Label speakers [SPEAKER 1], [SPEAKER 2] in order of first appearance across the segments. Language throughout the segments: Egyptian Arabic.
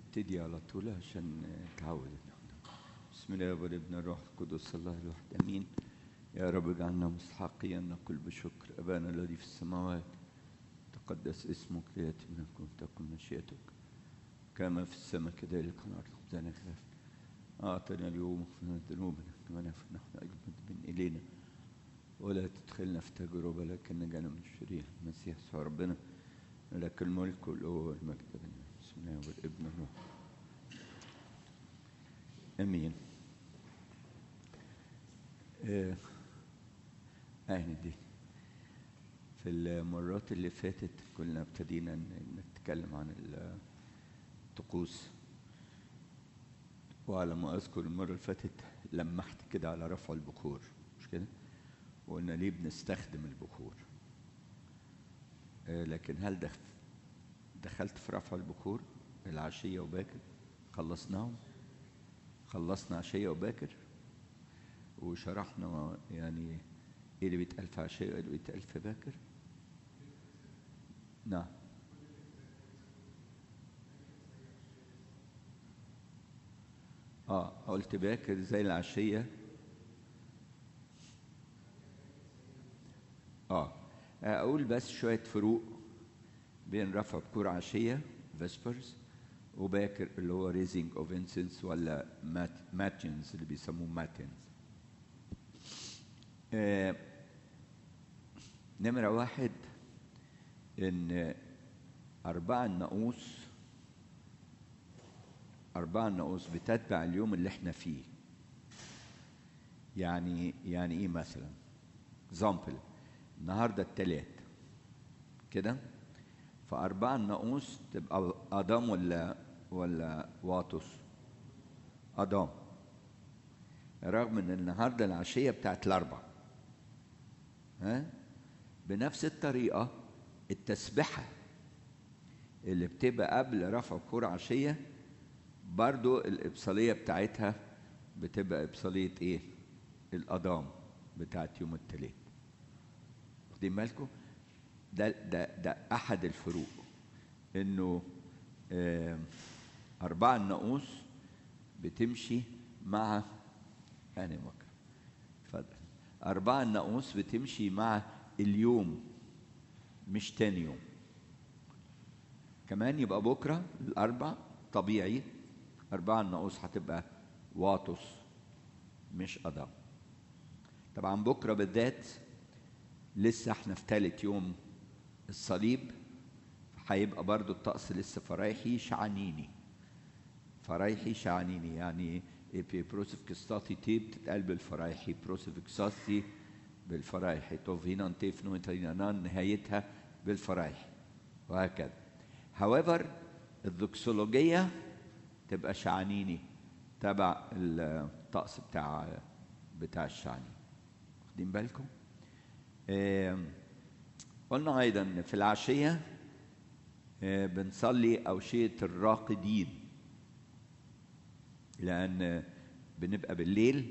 [SPEAKER 1] نبتدي على طول عشان نتعود بسم الله والابن الروح القدس الله الواحد امين يا رب اجعلنا مستحقين نقول بشكر ابانا الذي في السماوات تقدس اسمك لياتي منكم تكن مشيئتك كما في السماء كذلك على الارض خبزنا كفاف اعطنا اليوم اغفر ذنوبنا كما نغفر نحن ايضا من الينا ولا تدخلنا في تجربه لكن نجعلنا من الشرير المسيح يسوع ربنا لك الملك والقوه والمجد بسم الله والابن والروح امين آه اهلا دي في المرات اللي فاتت كنا ابتدينا نتكلم عن الطقوس وعلى ما اذكر المره اللي فاتت لمحت كده على رفع البخور مش كده وقلنا ليه بنستخدم البخور آه لكن هل دخل دخلت في رفع البخور العشية وباكر خلصناهم خلصنا عشية وباكر وشرحنا يعني ايه اللي بيتقال في عشية وايه اللي بيتقال في باكر نعم اه قلت باكر زي العشية اه اقول بس شوية فروق بين رفع بكور عشية فيسبرز وباكر اللي هو ريزنج اوف انسنس ولا مات ماتينز اللي بيسموه ماتينز آه نمرة واحد إن أربعة النقوس أربعة النقوس بتتبع اليوم اللي احنا فيه يعني يعني إيه مثلا؟ example النهارده التلات كده فأربعة النقوس تبقى أدام ولا ولا واطس أدام رغم إن النهارده العشية بتاعت الأربع ها بنفس الطريقة التسبحة اللي بتبقى قبل رفع بخور عشية برضو الإبصالية بتاعتها بتبقى إبصالية إيه؟ الأضام بتاعت يوم التلات واخدين بالكم؟ ده ده ده أحد الفروق إنه آه أربعة النقوس بتمشي مع أنا مكر اتفضل أربعة النقوس بتمشي مع اليوم مش تاني يوم كمان يبقى بكرة الأربع طبيعي أربعة النقوس هتبقى واطس مش أضام طبعا بكرة بالذات لسه احنا في ثالث يوم الصليب هيبقى برضو الطقس لسه فرايحي شعنيني فرايحي شعنيني يعني في بروسف كستاتي تيب تتقال بالفرايحي بروسف كستاتي بالفرايحي توفينا تيفنو انترينان نهايتها بالفرايحي وهكذا however الدوكسولوجية تبقى شعنيني تبع الطقس بتاع بتاع الشعني واخدين بالكم؟ آه قلنا أيضا في العشية آه بنصلي أوشية الراقدين لأن بنبقى بالليل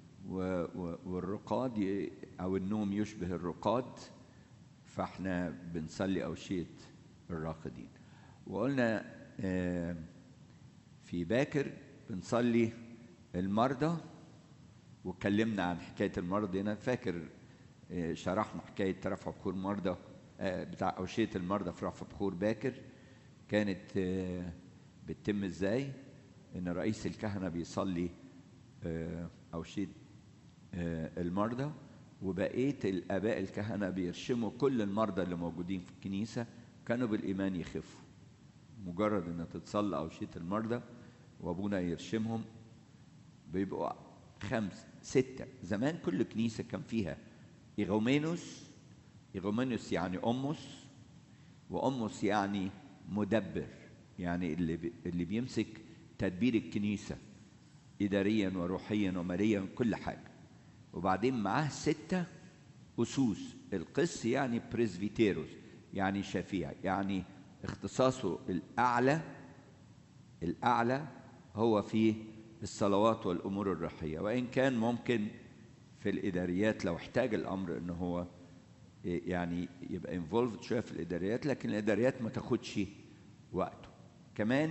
[SPEAKER 1] والرقاد أو النوم يشبه الرقاد فاحنا بنصلي أوشية الراقدين وقلنا آه في باكر بنصلي المرضى واتكلمنا عن حكاية المرضى هنا فاكر شرحنا حكاية رفع بخور مرضى بتاع أوشية المرضى في رفع بخور باكر كانت بتتم ازاي؟ إن رئيس الكهنة بيصلي أوشية المرضى وبقية الآباء الكهنة بيرشموا كل المرضى اللي موجودين في الكنيسة كانوا بالإيمان يخفوا مجرد إن تتصلى أوشية المرضى وأبونا يرشمهم بيبقوا خمس ستة زمان كل كنيسة كان فيها إيغومينوس إيغومينوس يعني أمس وأمس يعني مدبر يعني اللي بي اللي بيمسك تدبير الكنيسة إداريا وروحيا وماليا كل حاجة وبعدين معاه ستة أسوس القس يعني بريسبيتيروس يعني شفيع يعني اختصاصه الأعلى الأعلى هو في الصلوات والأمور الروحية وإن كان ممكن في الإداريات لو احتاج الأمر إن هو يعني يبقى انفولفد شوية في الإداريات لكن الإداريات ما تاخدش وقته كمان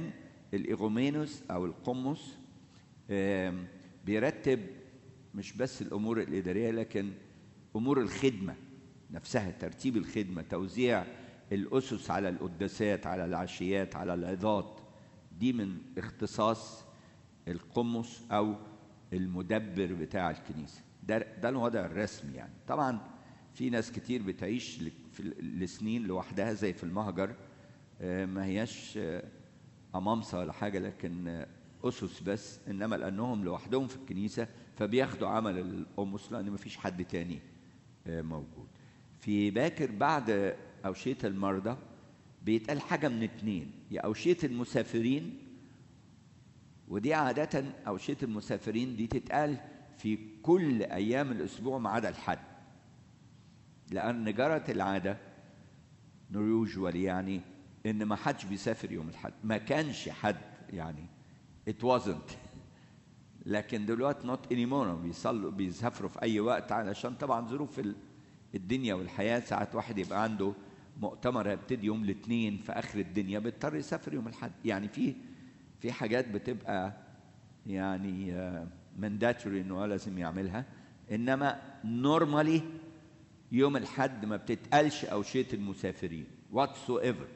[SPEAKER 1] الايغومينوس او القمص آم، بيرتب مش بس الامور الاداريه لكن امور الخدمه نفسها ترتيب الخدمه توزيع الاسس على القداسات على العشيات على العظات دي من اختصاص القمص او المدبر بتاع الكنيسه ده ده الوضع الرسمي يعني طبعا في ناس كتير بتعيش ل- في ال- لسنين لوحدها زي في المهجر آه، ما هياش آه، أمامسة ولا حاجة لكن آه، أسس بس إنما لأنهم لوحدهم في الكنيسة فبياخدوا عمل الأمس لأن مفيش حد تاني آه، موجود في باكر بعد أوشية المرضى بيتقال حاجة من اتنين يا أوشية المسافرين ودي عادة أوشية المسافرين دي تتقال في كل أيام الأسبوع ما عدا الحد لأن جرت العادة نيوجوالي يعني إن ما حدش بيسافر يوم الحد ما كانش حد يعني it wasn't لكن دلوقتي not anymore بيصلوا بيسافروا في أي وقت علشان طبعا ظروف ال- الدنيا والحياة ساعات واحد يبقى عنده مؤتمر هيبتدي يوم الاثنين في آخر الدنيا بيضطر يسافر يوم الحد يعني في في حاجات بتبقى يعني مانداتوري انه لازم يعملها انما نورمالي يوم الحد ما بتتقالش اوشيه المسافرين واتسو ايفر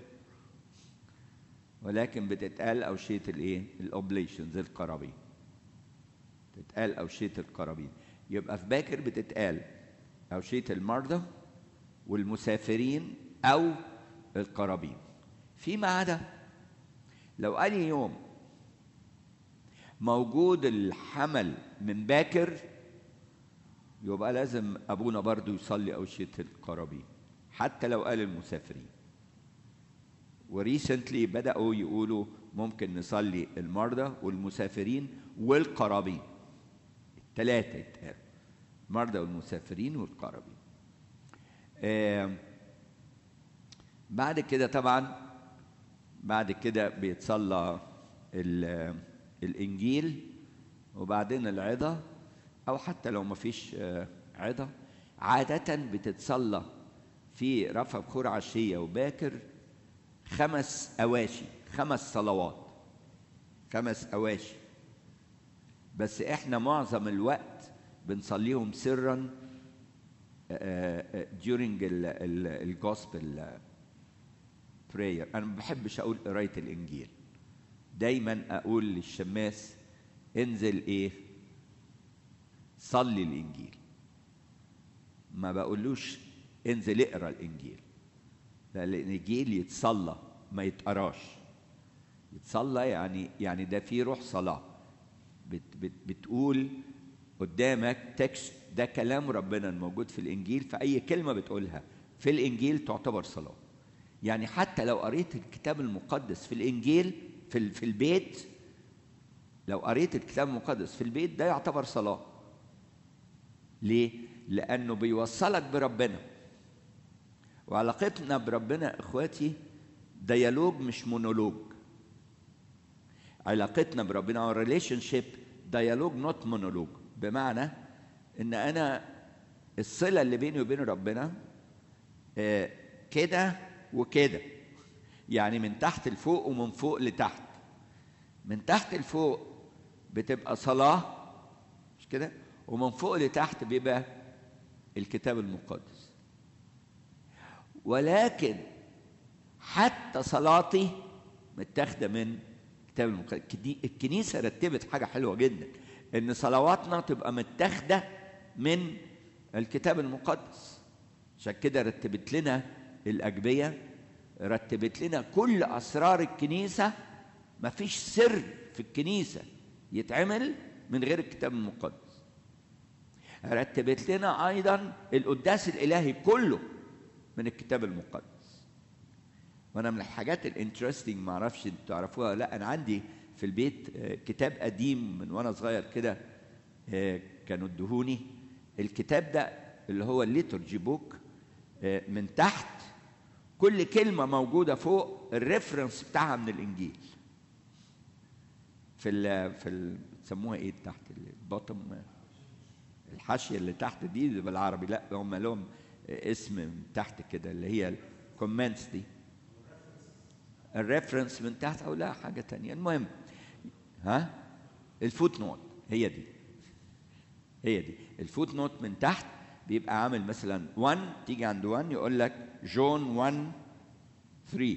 [SPEAKER 1] ولكن بتتقال اوشيه الايه الاوبليشنز القرابين تتقال اوشيه القرابين يبقى في باكر بتتقال اوشيه المرضى والمسافرين او القرابين فيما عدا لو قال يوم موجود الحمل من باكر يبقى لازم ابونا برضو يصلي اوشيه القرابين حتى لو قال المسافرين وريسنتلي بداوا يقولوا ممكن نصلي المرضى والمسافرين والقرابين الثلاثه يتقالوا المرضى والمسافرين والقرابين آه بعد كده طبعا بعد كده بيتصلى ال- الانجيل وبعدين العظه او حتى لو ما فيش آه، عظه عاده بتتصلى في رفع بخور عشيه وباكر خمس اواشي خمس صلوات خمس اواشي بس احنا معظم الوقت بنصليهم سرا آه، آه، during الجوسبل براير انا ما بحبش اقول قرايه الانجيل دايما اقول للشماس انزل ايه صلي الانجيل ما بقولوش انزل اقرا الانجيل لا الانجيل يتصلى ما يتقراش يتصلى يعني يعني ده فيه روح صلاه بت بت بتقول قدامك تكست ده كلام ربنا الموجود في الانجيل فاي كلمه بتقولها في الانجيل تعتبر صلاه يعني حتى لو قريت الكتاب المقدس في الانجيل في ال- في البيت لو قريت الكتاب المقدس في البيت ده يعتبر صلاه ليه لانه بيوصلك بربنا وعلاقتنا بربنا اخواتي ديالوج مش مونولوج علاقتنا بربنا او ريليشن شيب ديالوج نوت مونولوج بمعنى ان انا الصله اللي بيني وبين ربنا آه، كده وكده يعني من تحت لفوق ومن فوق لتحت من تحت لفوق بتبقى صلاه مش كده ومن فوق لتحت بيبقى الكتاب المقدس ولكن حتى صلاتي متاخده من الكتاب المقدس الكني- الكنيسه رتبت حاجه حلوه جدا ان صلواتنا تبقى متاخده من الكتاب المقدس عشان كده رتبت لنا الاجبيه رتبت لنا كل اسرار الكنيسه مفيش سر في الكنيسه يتعمل من غير الكتاب المقدس رتبت لنا ايضا القداس الالهي كله من الكتاب المقدس وانا من الحاجات الانترستنج ما اعرفش انتوا تعرفوها ولا لا انا عندي في البيت آه، كتاب قديم من وانا صغير كده آه، كانوا ادهوني الكتاب ده اللي هو الليتورجي بوك آه، من تحت كل كلمه موجوده فوق الريفرنس بتاعها من الانجيل في ال في ال بتسموها ايه تحت البوتم الحاشيه اللي تحت دي بالعربي لا هم لهم اسم من تحت كده اللي هي الكومنتس دي الريفرنس من تحت او لا حاجه تانية المهم ها الفوت نوت هي دي هي دي الفوت نوت من تحت بيبقى عامل مثلا 1 تيجي عند 1 يقول لك جون 1 3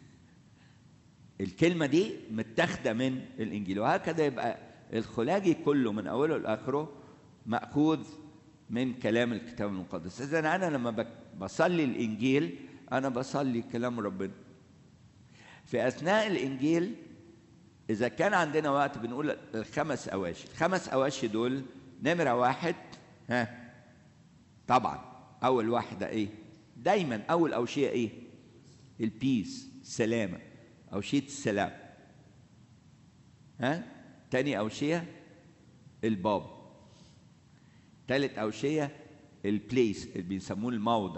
[SPEAKER 1] الكلمة دي متاخدة من الإنجيل وهكذا يبقى الخلاجي كله من أوله لآخره مأخوذ من كلام الكتاب المقدس إذا أنا لما بصلي الإنجيل أنا بصلي كلام ربنا في أثناء الإنجيل إذا كان عندنا وقت بنقول الخمس أواشي الخمس أواشي دول نمرة واحد ها طبعا أول واحدة إيه دايما أول أوشية إيه البيس السلامة أوشية السلام ها تاني أوشية الباب تالت أوشية البليس اللي بيسموه الموضع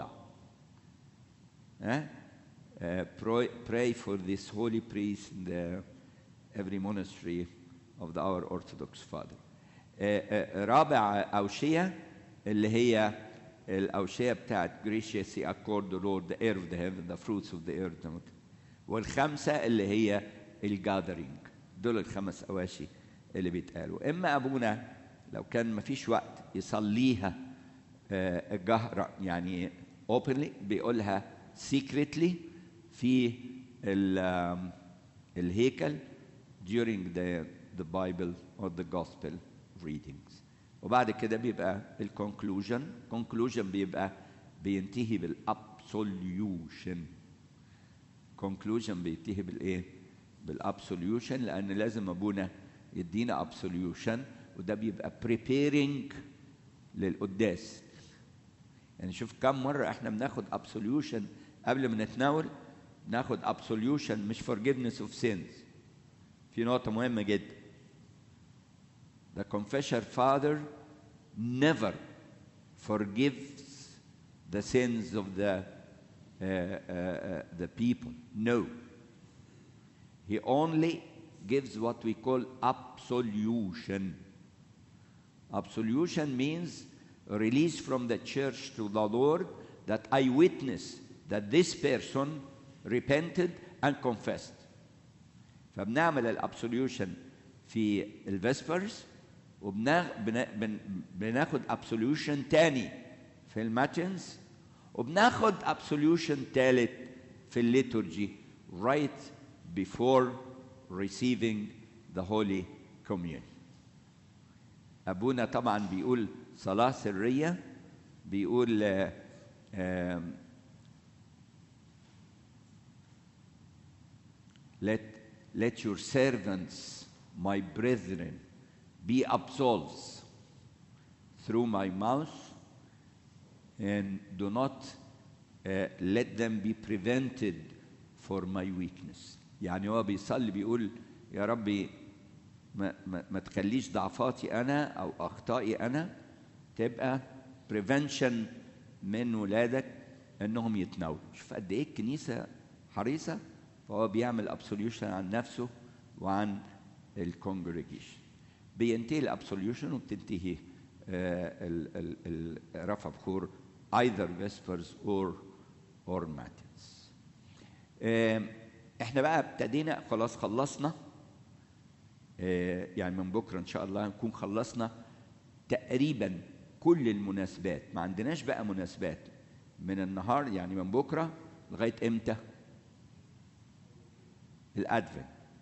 [SPEAKER 1] ها uh, pray, pray for this holy priest in the, every monastery of the, our Orthodox father. Uh, uh, رابع أوشية اللي هي الأوشية بتاعت graciously accord the Lord the air of the heaven the fruits of the earth والخمسة اللي هي الجاذرينج دول الخمس أواشي اللي بيتقالوا إما أبونا لو كان ما فيش وقت يصليها جهرا يعني openly بيقولها secretly في الهيكل during the, the Bible or the Gospel readings وبعد كده بيبقى الكونكلوجن conclusion بيبقى بينتهي بالابسوليوشن conclusion بينتهي بالايه بالابسوليوشن لان لازم ابونا يدينا absolution وده بيبقى preparing للقداس يعني شوف كم مرة احنا بناخد absolution قبل ما نتناول ناخد absolution مش forgiveness of sins في نقطة مهمة جدا The confessor father never forgives the sins of the uh, uh, uh, the people. No. He only gives what we call absolution. Absolution means release from the church to the Lord that I witness that this person repented and confessed. فبنعمل الابسوليوشن في الفيسبرز وبناخد ابسوليوشن تاني في الماتنز وبناخد ابسوليوشن تالت في الليتورجي right before receiving the Holy Communion. أبونا طبعا بيقول صلاة سرية بيقول آه آه let, let your servants, my brethren, be absolved through my mouth and do not uh, let them be prevented for my weakness يعني هو بيصلي بيقول يا ربي ما, ما, ما تخليش ضعفاتي انا او اخطائي انا تبقى prevention من ولادك انهم يتناولوا شوف قد ايه الكنيسه حريصه فهو بيعمل ابسوليوشن عن نفسه وعن الكونجريجيشن بينتهي الابسوليوشن وبتنتهي رفع بخور either vespers or or matins احنا بقى ابتدينا خلاص خلصنا يعني من بكره ان شاء الله نكون خلصنا تقريبا كل المناسبات ما عندناش بقى مناسبات من النهار يعني من بكره لغايه امتى الادفنت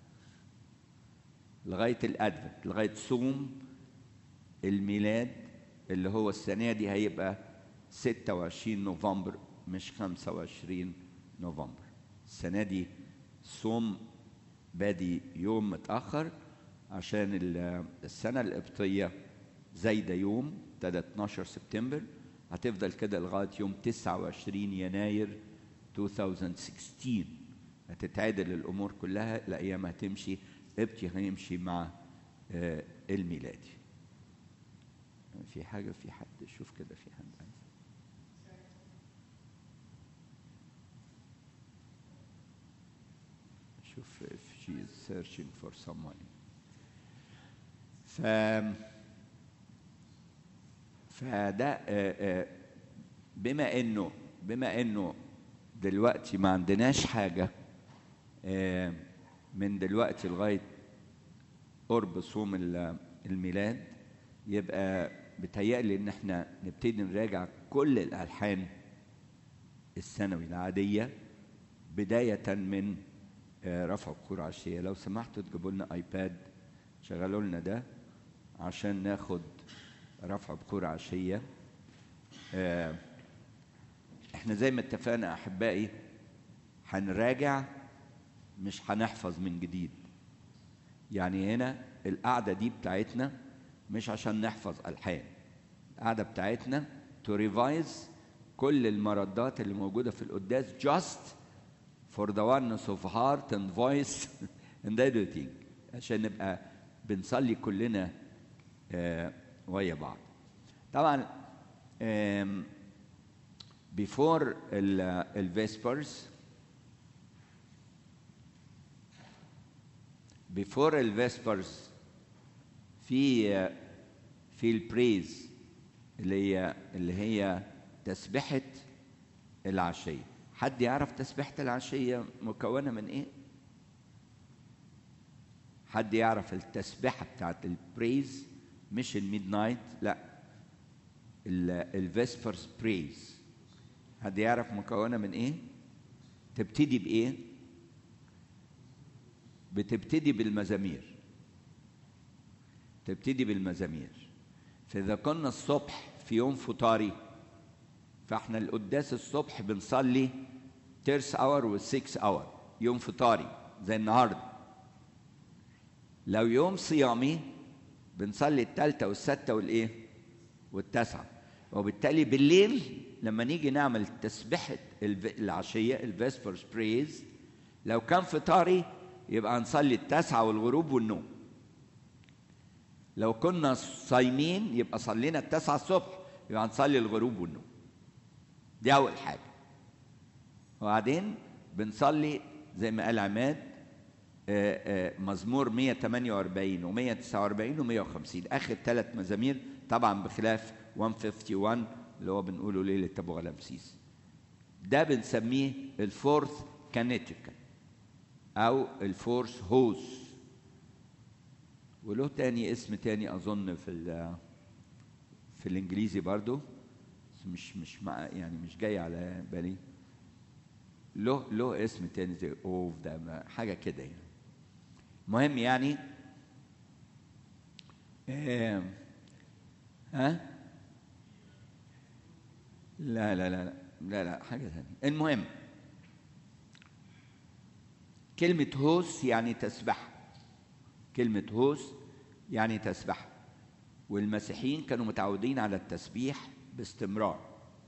[SPEAKER 1] لغايه الادفنت لغايه صوم الميلاد اللي هو السنه دي هيبقى 26 نوفمبر مش 25 نوفمبر السنه دي صوم بادي يوم متاخر عشان السنه القبطيه زايده يوم ابتدى 12 سبتمبر هتفضل كده لغايه يوم 29 يناير 2016 هتتعدل الامور كلها الايام هتمشي ابتي هيمشي مع آه الميلادي في حاجه في حد شوف كده في حد عايز شوف if she is searching for someone ف فده آه آه بما انه بما انه دلوقتي ما عندناش حاجه آه، من دلوقتي لغايه قرب صوم ال- الميلاد يبقى بتهيألي ان احنا نبتدي نراجع كل الالحان الثانوي العاديه بدايه من آه، رفع بخور عشيه لو سمحتوا تجيبوا لنا ايباد شغلوا لنا ده عشان ناخد رفع بخور عشيه آه، احنا زي ما اتفقنا احبائي هنراجع مش هنحفظ من جديد يعني هنا القعده دي بتاعتنا مش عشان نحفظ الحان القعده بتاعتنا تو ريفايز كل المردات اللي موجوده في القداس just for the oneness of heart and voice and everything عشان نبقى بنصلي كلنا آه ويا بعض طبعا آم، before الفيسبرز before الفيسبرز في في البريز اللي هي اللي هي تسبحة العشية حد يعرف تسبحة العشية مكونة من ايه؟ حد يعرف التسبحة بتاعت البريز مش الميد نايت لا الفيسبرز بريز حد يعرف مكونة من ايه؟ تبتدي بايه؟ بتبتدي بالمزامير تبتدي بالمزامير فإذا كنا الصبح في يوم فطاري فاحنا القداس الصبح بنصلي تيرس اور والسكس اور يوم فطاري زي النهارده لو يوم صيامي بنصلي التالتة والستة والايه والتاسعة وبالتالي بالليل لما نيجي نعمل تسبحة الف- العشية الفيسبرز بريز لو كان فطاري يبقى نصلي التاسعة والغروب والنوم لو كنا صايمين يبقى صلينا التاسعة الصبح يبقى نصلي الغروب والنوم دي أول حاجة وبعدين بنصلي زي ما قال عماد آه، آه، مزمور 148 و149 و150 آخر ثلاث مزامير طبعا بخلاف 151 اللي هو بنقوله ليلة أبو غلامسيس ده بنسميه الفورث كانيتيكال أو الفورث هوس وله تاني اسم تاني أظن في ال في الإنجليزي برضو بس مش مش مع يعني مش جاي على بالي له له اسم تاني زي اوف ده ما- حاجه كده يعني مهم يعني آه ها لا لا لا لا لا لا حاجه ثانيه المهم كلمه هوس يعني تسبح كلمه هوس يعني تسبح والمسيحيين كانوا متعودين على التسبيح باستمرار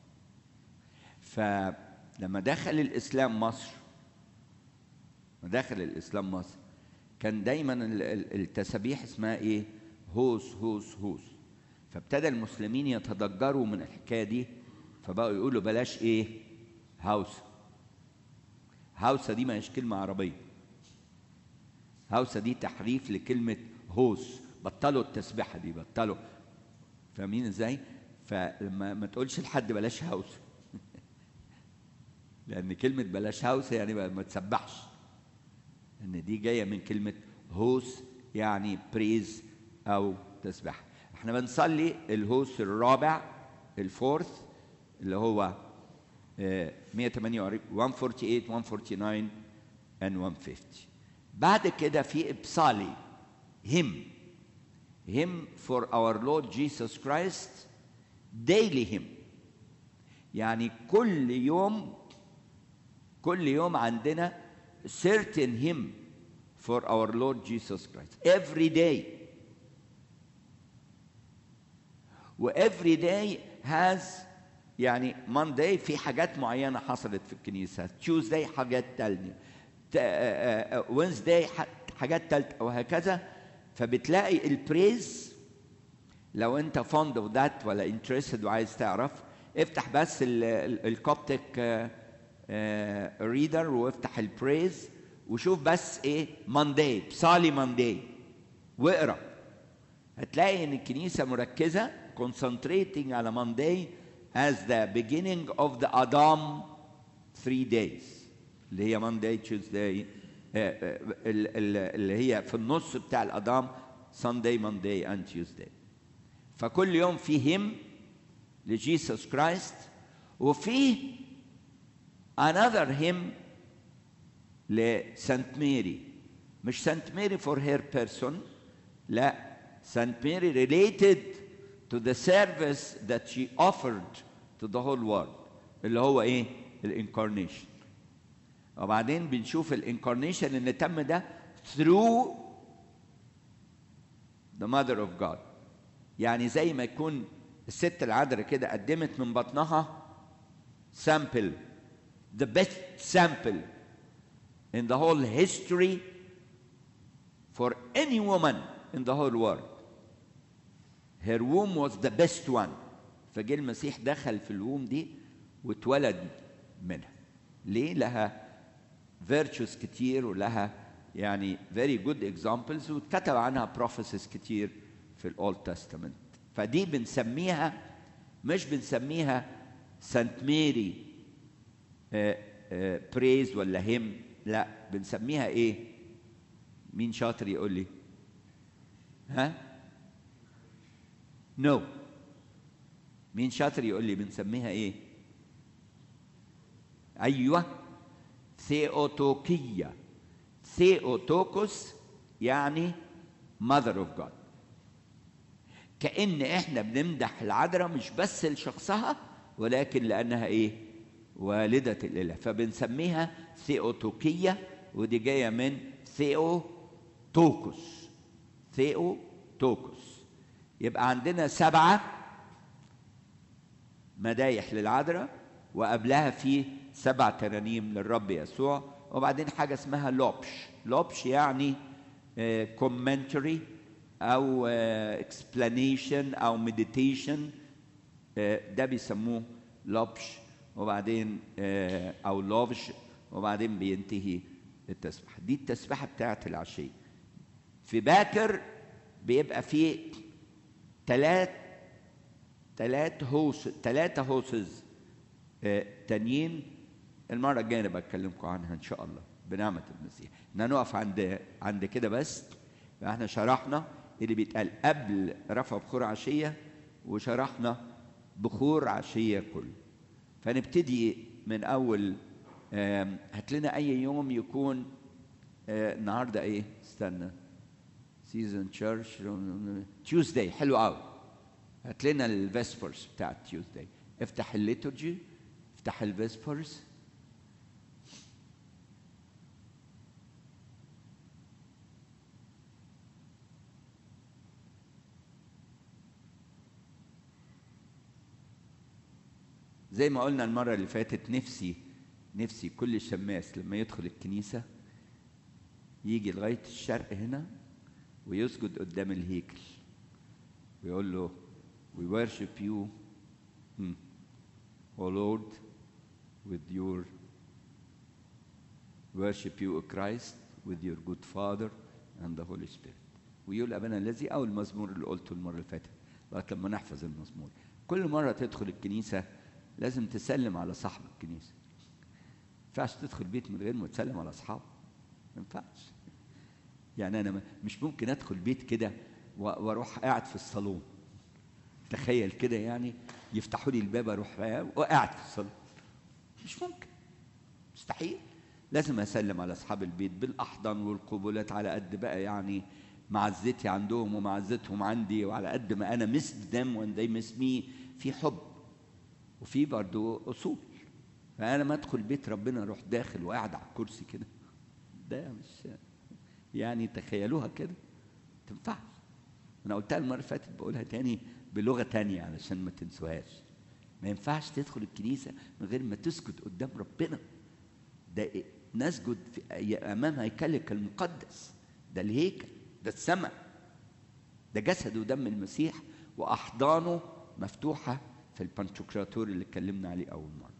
[SPEAKER 1] فلما دخل الاسلام مصر لما دخل الاسلام مصر كان دايما ال- ال- التسابيح اسمها ايه هوس هوس هوس فابتدى المسلمين يتضجروا من الحكايه دي فبقوا يقولوا بلاش ايه هاوسه هاوسه دي ما هيش كلمه عربيه هاوسه دي تحريف لكلمه هوس بطلوا التسبيحه دي بطلوا فاهمين ازاي فلما ما تقولش لحد بلاش هاوسه لان كلمه بلاش هاوسه يعني ما ما تسبحش ان دي جايه من كلمه هوس يعني بريز او تسبح احنا بنصلي الهوس الرابع الفورث اللي هو آه، 148 148 149 and 150 بعد كده في ابصالي hymn hymn for our Lord Jesus Christ daily hymn يعني كل يوم كل يوم عندنا certain hymn for our Lord Jesus Christ every day و every day has يعني Monday في حاجات معينة حصلت في الكنيسة Tuesday حاجات تانية ت- آه، آه، آه، Wednesday ح- حاجات تالتة وهكذا فبتلاقي البريز لو انت فوند اوف ذات ولا انترستد وعايز تعرف افتح بس الكوبتك ريدر وافتح البريز وشوف بس ايه مانداي بصالي مانداي واقرا هتلاقي ان الكنيسه مركزه concentrating على مانداي as the beginning of the Adam three days اللي هي Monday, Tuesday, اللي هي في النص بتاع الأضام Sunday, Monday and Tuesday فكل يوم فيه هم لجيسوس كرايست وفيه another hymn لسانت ميري مش سانت ميري for her person لا سانت ميري related to the service that she offered to the whole world اللي هو ايه الانكارنيشن وبعدين بنشوف الانكارنيشن اللي تم ده through the mother of God يعني زي ما يكون الست العذراء كده قدمت من بطنها sample the best sample in the whole history for any woman in the whole world her womb was the best one فجه المسيح دخل في الووم دي واتولد منها ليه لها virtues كتير ولها يعني very good examples واتكتب عنها prophecies كتير في الأولد تestament فدي بنسميها مش بنسميها سانت ميري بريز ولا هيم لا بنسميها ايه مين شاطر يقول لي ها نو no. مين شاطر يقول لي بنسميها ايه ايوه ثيوتوكيه ثيوتوكوس يعني mother of God كأن احنا بنمدح العذراء مش بس لشخصها ولكن لأنها ايه والدة الإله فبنسميها ثيوتوكية ودي جاية من ثيو توكوس ثيو توكوس يبقى عندنا سبعة مدايح للعذراء وقبلها في سبع ترانيم للرب يسوع وبعدين حاجة اسمها لوبش لوبش يعني كومنتري أو اكسبلانيشن أو مديتيشن ده بيسموه لوبش وبعدين أو لوبش وبعدين بينتهي التسبيحة دي التسبيحة بتاعت العشية في باكر بيبقى فيه ثلاث ثلاث هوس ثلاثة هوسز تانيين المرة الجاية أنا بتكلمكم عنها إن شاء الله بنعمة المسيح إحنا نقف عند عند كده بس احنا شرحنا اللي بيتقال قبل رفع بخور عشية وشرحنا بخور عشية كله فنبتدي من أول هات لنا أي يوم يكون النهاردة إيه استنى سيزون تشيرش تيوزداي حلو قوي هات لنا الفيسبرز بتاع تيوزداي افتح الليتورجي افتح الفيسبرز زي ما قلنا المرة اللي فاتت نفسي نفسي كل شماس لما يدخل الكنيسة يجي لغاية الشرق هنا ويسجد قدام الهيكل ويقول له we worship you hmm, O Lord with your worship you O Christ with your good Father and the Holy Spirit ويقول أبانا الذي أو المزمور اللي قلته المرة اللي فاتت لغاية لما نحفظ المزمور كل مرة تدخل الكنيسة لازم تسلم على صاحب الكنيسة ما ينفعش تدخل بيت من غير ما تسلم على أصحابه ما ينفعش يعني أنا مش ممكن أدخل بيت كده وأروح قاعد في الصالون تخيل كده يعني يفتحوا لي الباب أروح وقاعد في الصالون مش ممكن مستحيل لازم أسلم على أصحاب البيت بالأحضان والقبولات على قد بقى يعني معزتي عندهم ومعزتهم عندي وعلى قد ما أنا miss them when they miss me في حب وفي برضه اصول فانا ما ادخل بيت ربنا اروح داخل وقاعد على الكرسي كده ده مش يعني تخيلوها كده تنفعش انا قلتها المره اللي فاتت بقولها تاني بلغه تانية علشان ما تنسوهاش ما ينفعش تدخل الكنيسه من غير ما تسجد قدام ربنا ده نسجد في امام هيكلك المقدس ده الهيكل ده السماء ده جسد ودم المسيح واحضانه مفتوحه في البانتوكراتور اللي اتكلمنا عليه أول مرة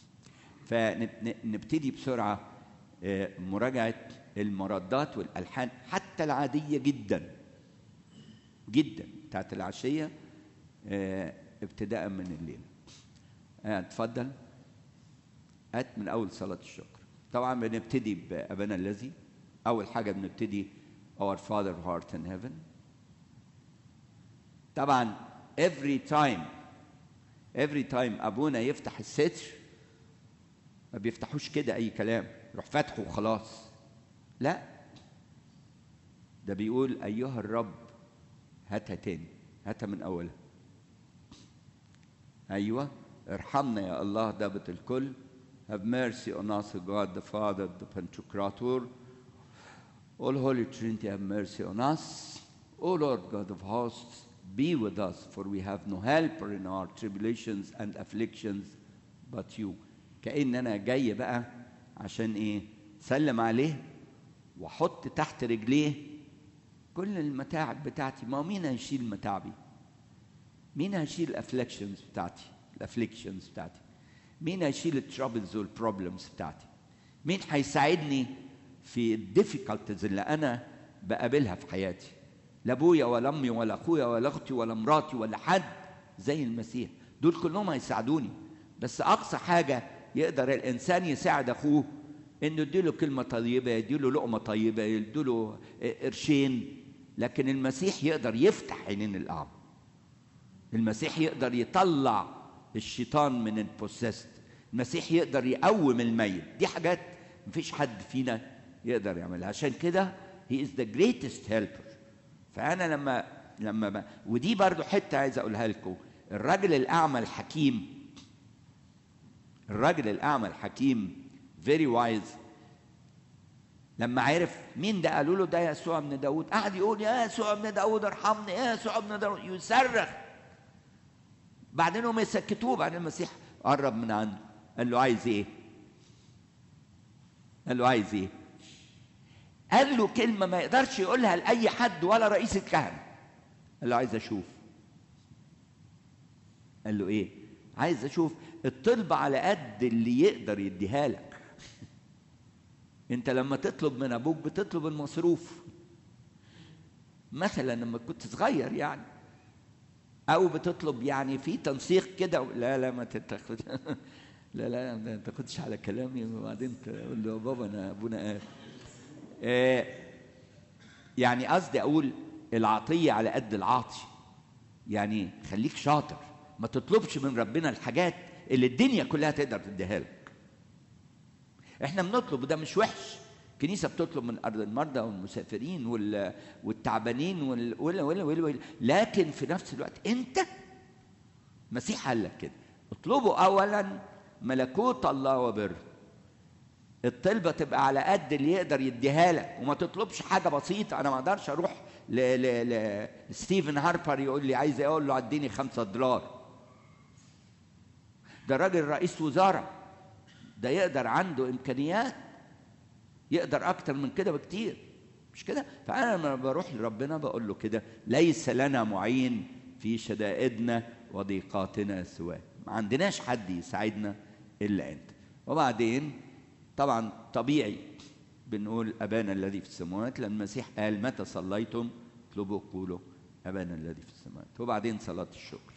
[SPEAKER 1] فنبتدي بسرعة مراجعة المردات والألحان حتى العادية جدا جدا بتاعت العشية ابتداء من الليل اتفضل هات من أول صلاة الشكر طبعا بنبتدي بأبانا الذي اول حاجه بنبتدي our father who art in heaven طبعا every time every time ابونا يفتح الستر ما بيفتحوش كده اي كلام يروح فاتحه وخلاص لا ده بيقول ايها الرب هاتها تاني هاتها من اولها ايوه ارحمنا يا الله ضابط الكل have mercy on us God the Father the Pantocrator all Holy Trinity have mercy on us O Lord God of hosts be with us for we have no helper in our tribulations and afflictions but you كأن أنا جاي بقى عشان إيه سلم عليه وأحط تحت رجليه كل المتاعب بتاعتي ما هو مين هيشيل متاعبي مين هيشيل الافليكشنز بتاعتي الافليكشنز بتاعتي مين هيشيل الترابلز والبروبلمز بتاعتي مين هيساعدني في الديفيكالتيز اللي انا بقابلها في حياتي لا ابويا ولا امي ولا اخويا ولا اختي ولا مراتي ولا حد زي المسيح دول كلهم هيساعدوني بس اقصى حاجه يقدر الانسان يساعد اخوه انه يديله كلمه طيبه يديله لقمه طيبه يديله قرشين لكن المسيح يقدر يفتح عينين الاعمى المسيح يقدر يطلع الشيطان من البوسيست المسيح يقدر يقوم الميت دي حاجات مفيش حد فينا يقدر يعملها عشان كده he is the greatest helper فانا لما لما ب... ودي برضو حته عايز اقولها لكم الراجل الاعمى الحكيم الراجل الاعمى الحكيم very wise لما عرف مين ده قالوا له ده يسوع ابن داود قعد يقول يا يسوع ابن داود ارحمني يا يسوع ابن داود يصرخ بعدين هم يسكتوه بعدين المسيح قرب من عنده قال له عايز ايه قال له عايز ايه قال له كلمه ما يقدرش يقولها لاي حد ولا رئيس الكهنه قال له عايز اشوف قال له ايه عايز اشوف الطلب على قد اللي يقدر يديها لك انت لما تطلب من ابوك بتطلب المصروف مثلا لما كنت صغير يعني او بتطلب يعني في تنسيق كده لا لا ما تتاخد لا لا ما تاخدش على كلامي وبعدين تقول له بابا انا ابونا قال آه يعني قصدي اقول العطيه على قد العاطي يعني خليك شاطر ما تطلبش من ربنا الحاجات اللي الدنيا كلها تقدر تديها لك احنا بنطلب وده مش وحش الكنيسه بتطلب من ارض المرضى والمسافرين وال... والتعبانين وال... ولا ولا ولا ولا لكن في نفس الوقت انت مسيح قال لك كده اطلبوا اولا ملكوت الله وبره الطلبة تبقى على قد اللي يقدر يديها لك وما تطلبش حاجة بسيطة أنا ما أقدرش أروح ل... ل... ل... ستيفن هاربر يقول لي عايز أقول له اديني خمسة دولار ده راجل رئيس وزارة ده يقدر عنده إمكانيات يقدر اكتر من كده بكتير مش كده فانا لما بروح لربنا بقول له كده ليس لنا معين في شدائدنا وضيقاتنا سواه ما عندناش حد يساعدنا الا انت وبعدين طبعا طبيعي بنقول ابانا الذي في السماوات لان المسيح قال متى صليتم اطلبوا قولوا ابانا الذي في السماوات وبعدين صلاه الشكر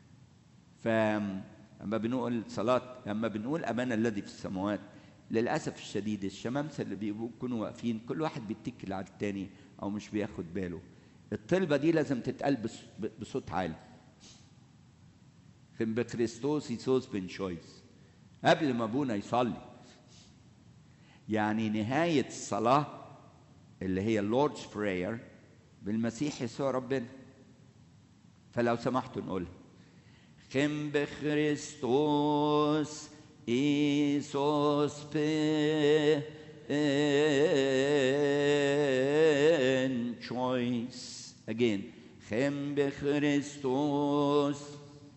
[SPEAKER 1] فاما بنقول صلاه اما بنقول ابانا الذي في السماوات للاسف الشديد الشمامسه اللي بيكونوا واقفين كل واحد بيتكل على التاني او مش بياخد باله الطلبه دي لازم تتقال بصوت عالي فين بكريستوس يسوس بن شويس قبل ما ابونا يصلي يعني نهايه الصلاه اللي هي اللوردز براير بالمسيح يسوع ربنا فلو سمحتوا نقولها خم بخريستوس Isos pen choice. Again, Chem Christus.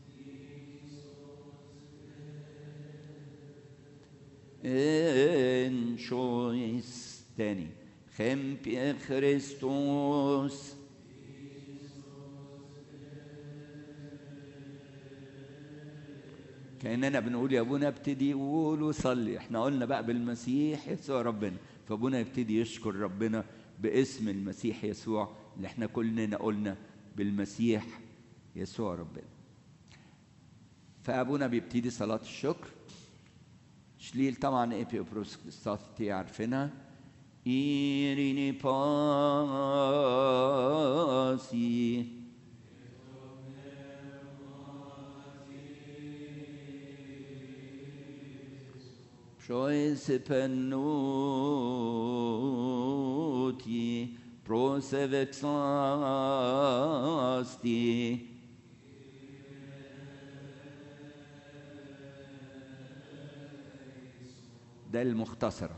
[SPEAKER 1] En choice. تاني Chem Christus. كاننا بنقول يا ابونا ابتدي قول وصلي احنا قلنا بقى بالمسيح يسوع ربنا فابونا يبتدي يشكر ربنا باسم المسيح يسوع اللي احنا كلنا قلنا بالمسيح يسوع ربنا فابونا بيبتدي صلاه الشكر شليل طبعا ايبي بروسكستاتي عارفينها Irini pasi. Proise pennuti, prose vexasti. ده المختصرة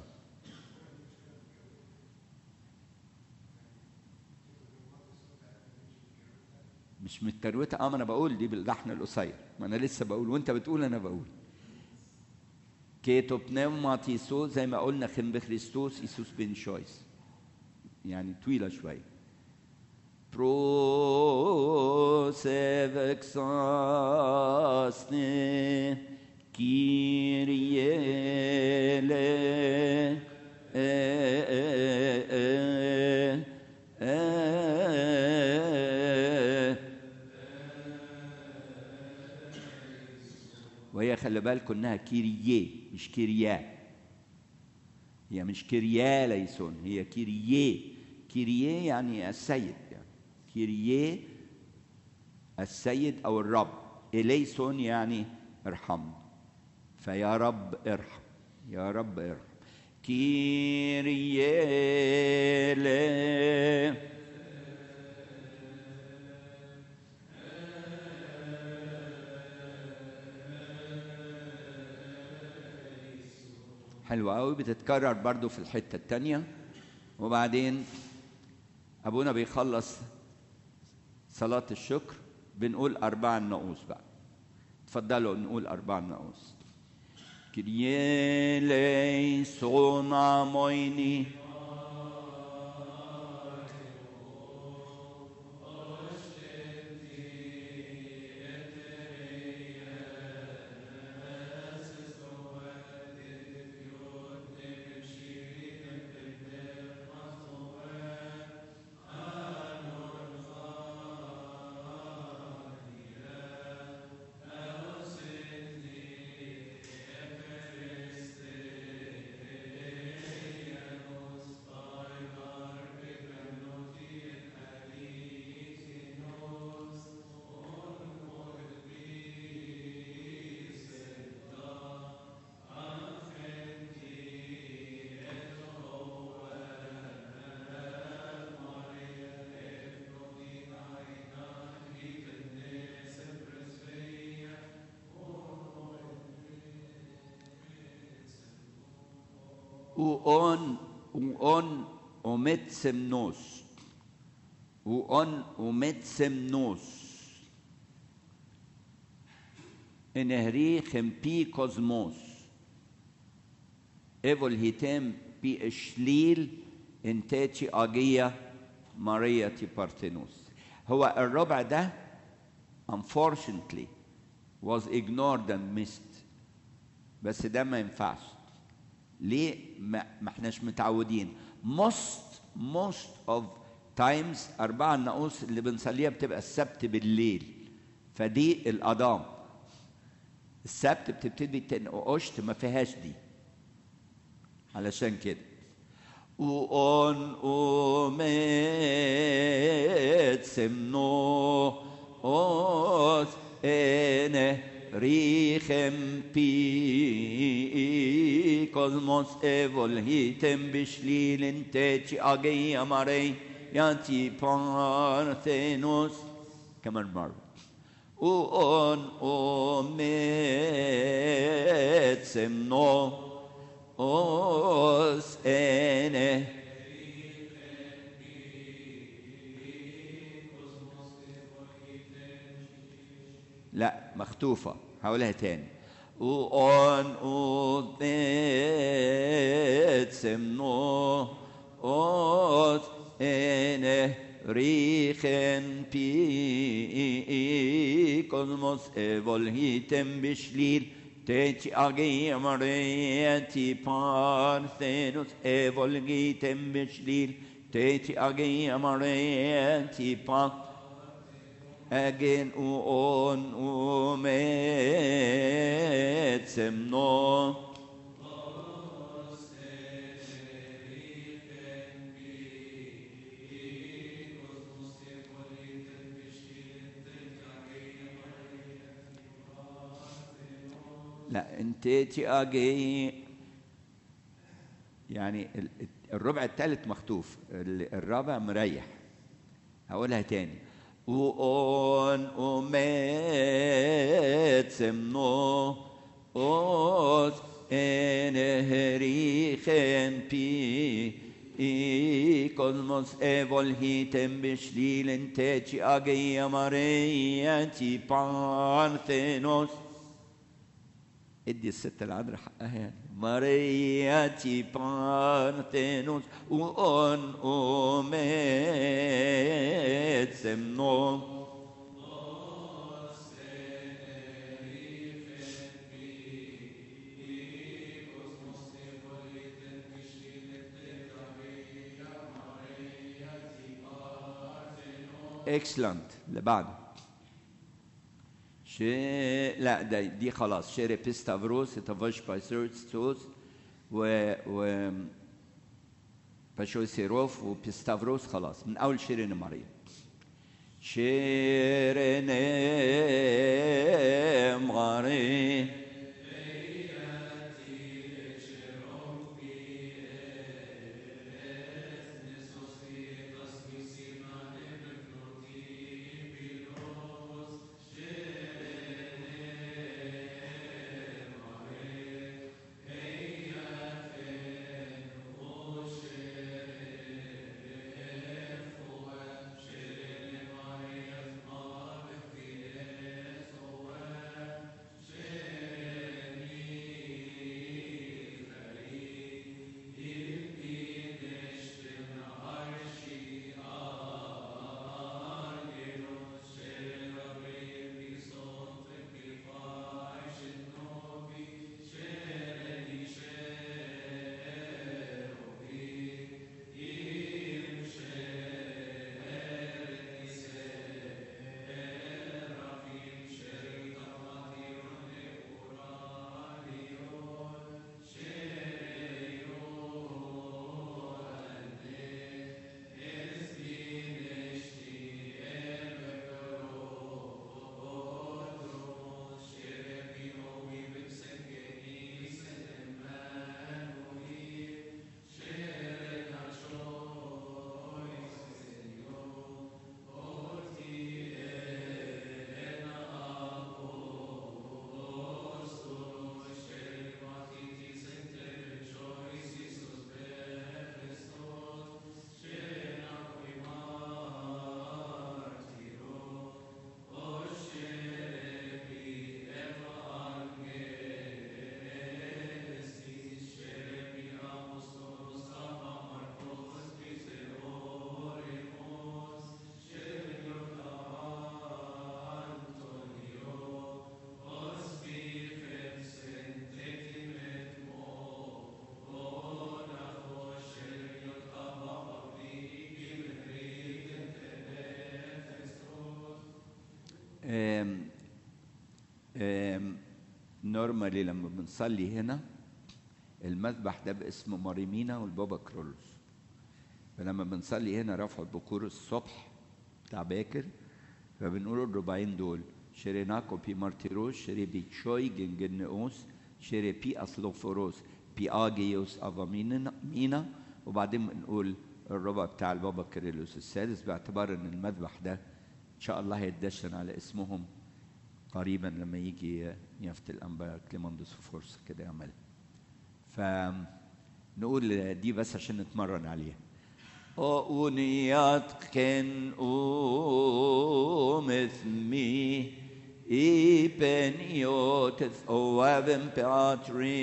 [SPEAKER 1] مش متكروتة اه ما انا بقول دي باللحن القصير ما انا لسه بقول وانت بتقول انا بقول كيتو بنوماتيسو زي ما قلنا خم بخريستوس يسوس بن شويس يعني طويلة شوية برو سيفكساسني كيريالي وهي خلي بالكم انها كيرييه مش كيريا هي مش كيريا ليسون هي كيرييه كيرييه يعني السيد يعني كيرييه السيد او الرب اليسون يعني ارحمني فيا رب ارحم يا رب ارحم كيرييه حلوة قوي بتتكرر برضو في الحتة التانية وبعدين أبونا بيخلص صلاة الشكر بنقول أربع النقوس بقى اتفضلوا نقول أربع النقوس كريه ليسون عميني وأون وأون ومتسمنوس وأون ومتسمنوس انهري خمبي كوزموس ايفول هيتم بي اشليل انتاتي اجية ماريا تي بارتينوس هو الربع ده unfortunately was ignored and missed بس ده ما ينفعش ليه ما, ما احناش متعودين most most of times أربعة النقوس اللي بنصليها بتبقى السبت بالليل فدي الأضام السبت بتبتدي تنقشت ما فيهاش دي علشان كده وأن أمت سمنو أوس إنه ريخم بي كوزموس ايفول هيتم بشليل تيتشي اجي اماري ياتي بارثينوس كمان مرة وان امت سمنو اوس انه لا مختوفة هقولها تاني وأن أوتيت سمنو أوت إنه ريخن بي كوزموس إيفول هيتم بشليل تيتي أجي مريتي بارثينوس إيفول هيتم بشليل تيتي أجي مريتي بارثينوس again uon umet semno لا انت تي اجي يعني ال- الربع الثالث مخطوف ال- الرابع مريح هقولها تاني وأون أمت سمنو أوس إنهريخن بي إي كوزموس إيفول هيتم بشليل تيتشي أجي مارياتي بارثينوس ادي الست العذراء حقها يعني مارياتي بارثينوس وأون أمت سمنو اكسلنت اللي بعده شي لا ده دي خلاص شيري بيستافروس تفاش بايسوس و و باشوسيروف وبيستافروس خلاص من اول شيرين ماريا شيرين ماريا آم، آم، نورمالي لما بنصلي هنا المذبح ده باسم ماريمينا والبابا كرولوس فلما بنصلي هنا رفع البكور الصبح بتاع باكر فبنقول الربعين دول شيريناكو بي مارتيروس شيري بي تشوي جنجنئوس شيري بي أصلوفوروس بي آجيوس أفامينا مينا وبعدين بنقول الربع بتاع البابا كيرلس السادس باعتبار ان المذبح ده ان شاء الله هيتدشن على اسمهم قريبا لما يجي يافت الانبا كليموندوس فرصه كده يعمل فنقول دي بس عشان نتمرن عليها أونيات كن أومثمي إيبنيوتث أوابن باتري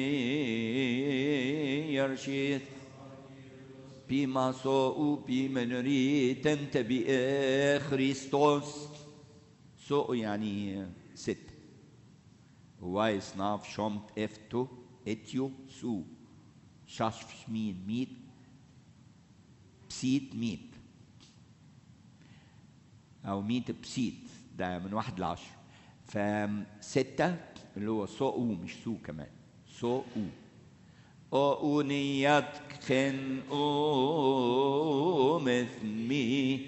[SPEAKER 1] يرشيث بما سوء بمنري تنتبئ خريستوس سوء يعني ست وايس ناف شومت افتو اتيو سو شاش شمين ميت بسيت ميت او ميت بسيت ده من واحد لعشر فستة اللي هو سو مش سو كمان سو أونيات خن أومثمي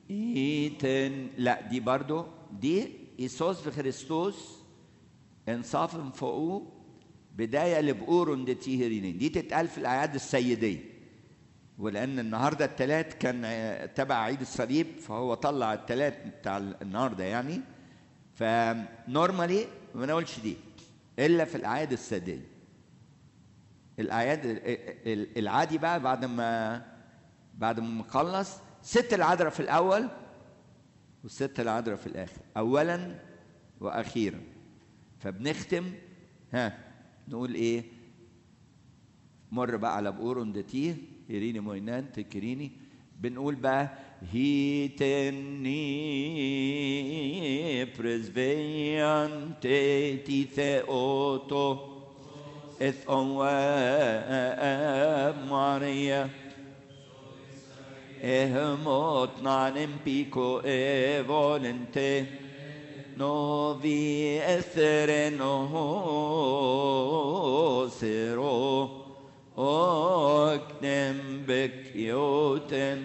[SPEAKER 1] ايتن لا دي برضو دي ايسوس في خريستوس انصاف فوقه بدايه لبقور دي تيهرينين دي تتقال في الاعياد السيديه ولان النهارده الثلاث كان تبع عيد الصليب فهو طلع الثلاث بتاع النهارده يعني فنورمالي ما نقولش دي الا في الاعياد السيديه الاعياد العادي بقى بعد ما بعد ما نخلص ست العذراء في الاول والست العذراء في الاخر اولا واخيرا فبنختم ها نقول ايه مر بقى على بقورن دتيه إيريني موينان تكريني بنقول بقى هيتني برزفيان تيتي ثيوتو إث ماريا إهموت نانم بيكو إيفولنتي نوفي إثرنو سيرو أكنم بكيوتن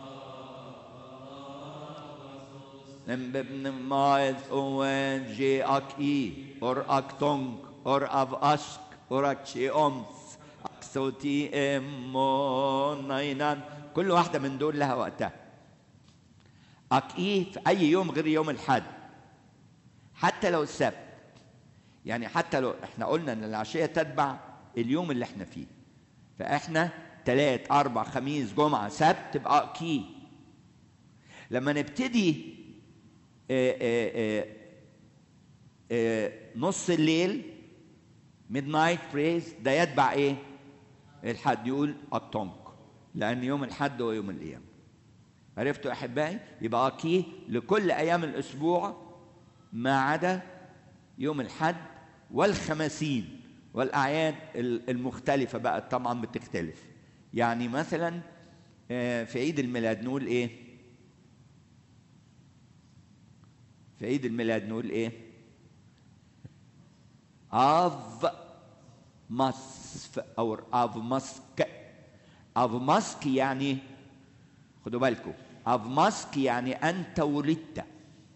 [SPEAKER 1] نمببن مايث اوان جي اك اي اور اك تونج اور اف اشك اور اك شي امس اكسوتي امون ناينان كل واحدة من دول لها وقتها اك اي في اي يوم غير يوم الحد حتى لو السبت يعني حتى لو احنا قلنا ان العشية تتبع اليوم اللي احنا فيه فاحنا تلات اربع خميس جمعة سبت تبقى اكي لما نبتدي آآ آآ آآ نص الليل ميد نايت بريز ده يتبع ايه الحد يقول الطنق لان يوم الحد هو يوم الايام عرفتوا يا احبائي يبقى اكي لكل ايام الاسبوع ما عدا يوم الحد والخمسين والاعياد المختلفه بقى طبعا بتختلف يعني مثلا في عيد الميلاد نقول ايه في عيد الميلاد نقول ايه اف مصف او اف مسك اف مسك يعني خدوا بالكم اف مسك يعني انت ولدت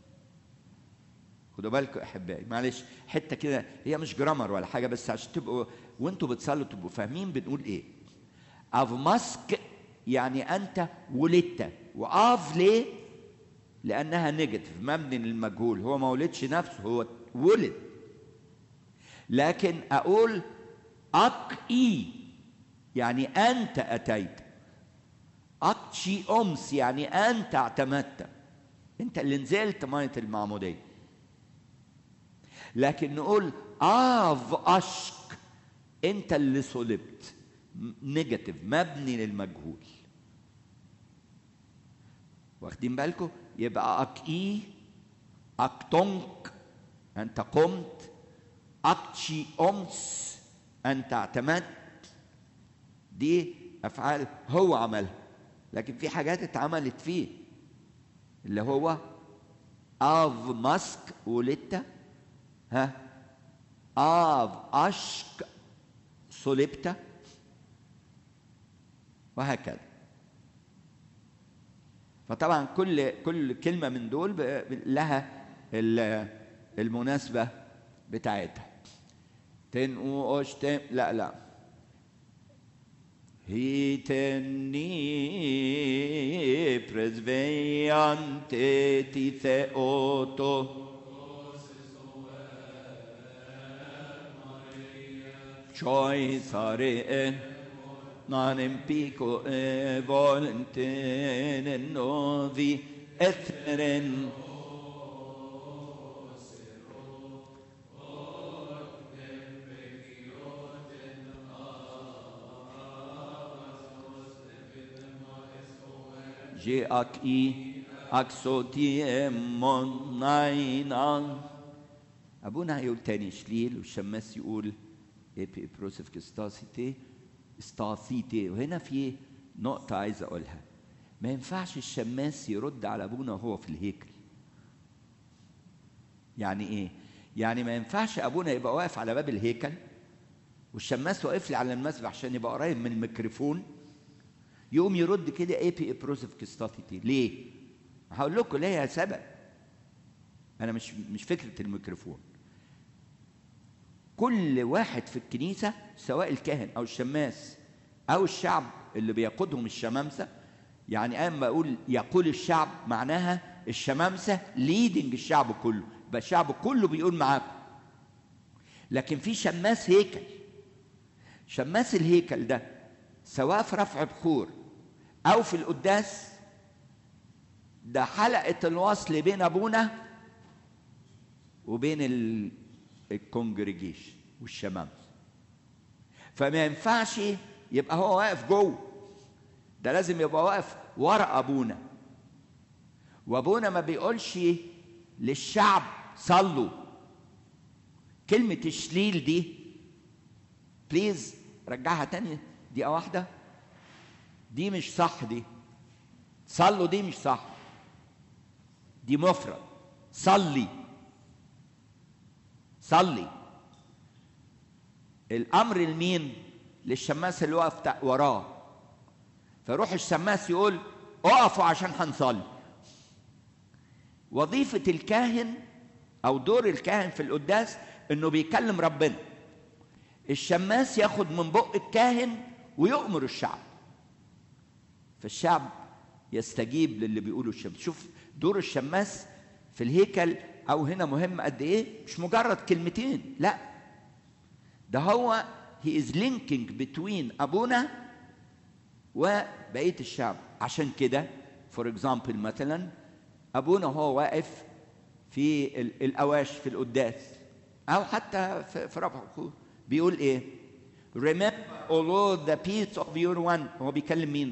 [SPEAKER 1] خدوا بالكم احبائي معلش حته كده هي مش جرامر ولا حاجه بس عشان تبقوا وانتوا بتصلوا تبقوا فاهمين بنقول ايه اف مسك يعني انت ولدت واف ليه لانها نيجاتيف مبني للمجهول هو ما ولدش نفسه هو ولد لكن اقول اك اي يعني انت اتيت اكشي امس يعني انت اعتمدت انت اللي نزلت ميه المعموديه لكن نقول اف اشك انت اللي صلبت نيجاتيف مبني للمجهول واخدين بالكم يبقى اك اي اك تونك انت قمت اكشي امس انت اعتمدت دي افعال هو عملها لكن في حاجات اتعملت فيه اللي هو اف ماسك ولدت ها اف اشك صلبت وهكذا فطبعا كل كل كلمه من دول لها المناسبه بتاعتها تنقو اشتم لا لا هيتني برزفيانتي تي ثيوتو Choi sare non impico e volentene novi etheren Je ak i ak sotie monainan ابونا هيقول تاني شليل والشماس يقول ايبي بروسيف كستاسيتي استاسيتي وهنا في نقطة عايز أقولها ما ينفعش الشماس يرد على أبونا وهو في الهيكل يعني إيه؟ يعني ما ينفعش أبونا يبقى واقف على باب الهيكل والشماس واقف لي على المسبح عشان يبقى قريب من الميكروفون يقوم يرد كده ايبي بروسيف كستاسيتي ليه؟ هقول لكم ليه سبب انا مش مش فكره الميكروفون كل واحد في الكنيسه سواء الكاهن او الشماس او الشعب اللي بيقودهم الشمامسه يعني اما اقول يقول الشعب معناها الشمامسه ليدنج الشعب كله يبقى الشعب كله بيقول معاكم لكن في شماس هيكل شماس الهيكل ده سواء في رفع بخور او في القداس ده حلقه الوصل بين ابونا وبين الكونجريجيشن والشمامسه فما ينفعش يبقى هو واقف جوه ده لازم يبقى واقف ورا ابونا وابونا ما بيقولش للشعب صلوا كلمة الشليل دي بليز رجعها تاني دقيقة واحدة دي مش صح دي صلوا دي مش صح دي مفرد صلي صلي الامر لمين للشماس اللي واقف وراه فيروح الشماس يقول اقفوا عشان هنصلي وظيفة الكاهن أو دور الكاهن في القداس إنه بيكلم ربنا. الشماس ياخد من بق الكاهن ويؤمر الشعب. فالشعب يستجيب للي بيقوله الشماس. شوف دور الشماس في الهيكل أو هنا مهم قد إيه؟ مش مجرد كلمتين، لا. ده هو he is linking between أبونا وبقية الشعب. عشان كده فور اكزامبل مثلا ابونا وهو واقف في الاواش في القداس او حتى في رفع الخور بيقول ايه remember O Lord the peace of your one هو بيكلم مين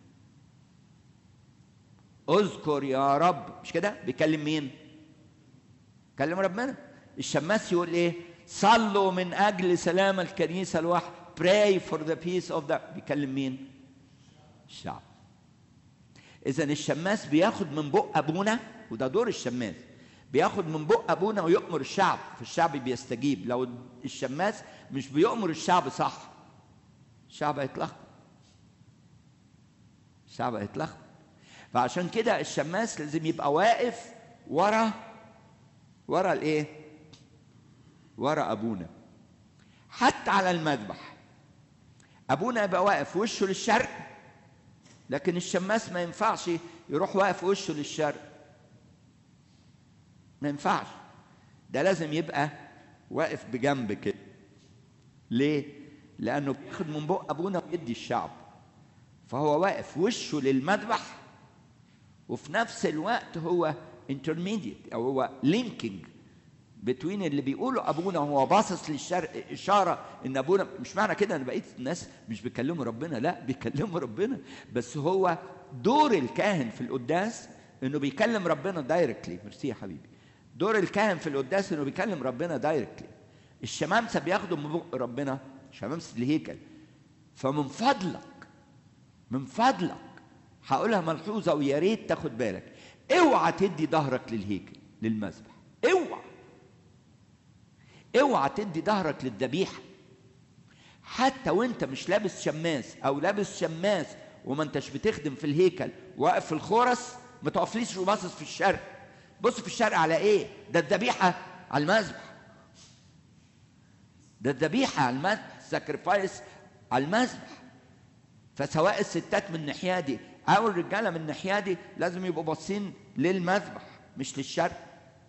[SPEAKER 1] اذكر يا رب مش كده بيكلم مين كلم ربنا الشماس يقول ايه صلوا من اجل سلام الكنيسه الواحد pray for the peace of the بيكلم مين الشعب اذا الشماس بياخد من بق ابونا وده دور الشماس بياخد من بق ابونا ويؤمر الشعب فالشعب بيستجيب لو الشماس مش بيؤمر الشعب صح الشعب هيتلخبط الشعب هيتلخبط فعشان كده الشماس لازم يبقى واقف ورا ورا الايه ورا ابونا حتى على المذبح ابونا يبقى واقف وشه للشرق لكن الشماس ما ينفعش يروح واقف وشه للشرق ما ينفعش ده لازم يبقى واقف بجنب كده ليه لانه بياخد من بق ابونا ويدي الشعب فهو واقف وشه للمذبح وفي نفس الوقت هو intermediate او هو linking بتوين اللي بيقولوا ابونا وهو باصص للشرق اشاره ان ابونا مش معنى كده ان بقيه الناس مش بيكلموا ربنا لا بيكلموا ربنا بس هو دور الكاهن في القداس انه بيكلم ربنا دايركتلي ميرسي يا حبيبي دور الكاهن في القداس انه بيكلم ربنا دايركتلي الشمامسه بياخدوا من بق ربنا شمامسه الهيكل فمن فضلك من فضلك هقولها ملحوظه ويا ريت تاخد بالك اوعى تدي ظهرك للهيكل للمذبح اوعى اوعى تدي ظهرك للذبيحه حتى وانت مش لابس شماس او لابس شماس وما انتش بتخدم في الهيكل واقف في الخرس ما تقفليش وباصص في الشرق بص في الشرق على ايه ده الذبيحه على المذبح ده الذبيحه على المذبح ساكرفايس على المذبح فسواء الستات من الناحيه دي او الرجاله من الناحيه دي لازم يبقوا باصين للمذبح مش للشرق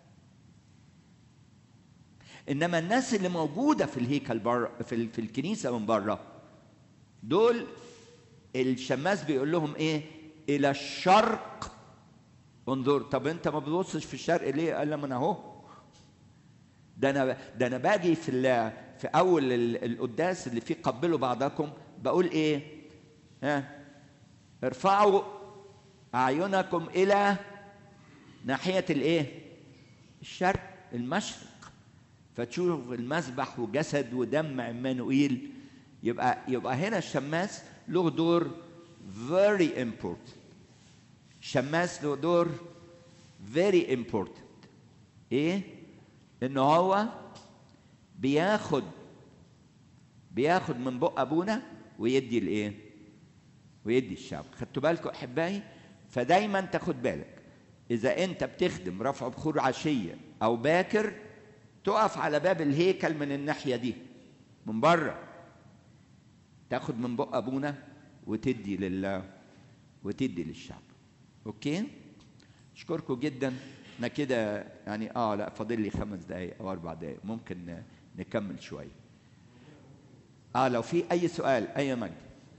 [SPEAKER 1] انما الناس اللي موجوده في الهيكل بره في, في الكنيسه من بره دول الشماس بيقول لهم ايه الى الشرق انظر طب انت ما بتبصش في الشرق ليه قال لهم انا اهو ده انا ده انا باجي في في اول القداس اللي فيه قبلوا بعضكم بقول ايه ها ارفعوا اعينكم الى ناحيه الايه الشرق المشرق فتشوف المذبح وجسد ودم عمانوئيل يبقى يبقى هنا الشماس له دور very important الشماس له دور very important ايه ان هو بياخد بياخد من بق ابونا ويدي الايه ويدي الشعب خدتوا بالكم احبائي فدايما تاخد بالك اذا انت بتخدم رفع بخور عشيه او باكر تقف على باب الهيكل من الناحيه دي من بره تاخد من بق ابونا وتدي لل وتدي للشعب اوكي اشكركم جدا انا كده يعني اه لا فاضل لي خمس دقايق او اربع دقايق ممكن نكمل شويه اه لو في اي سؤال اي مجد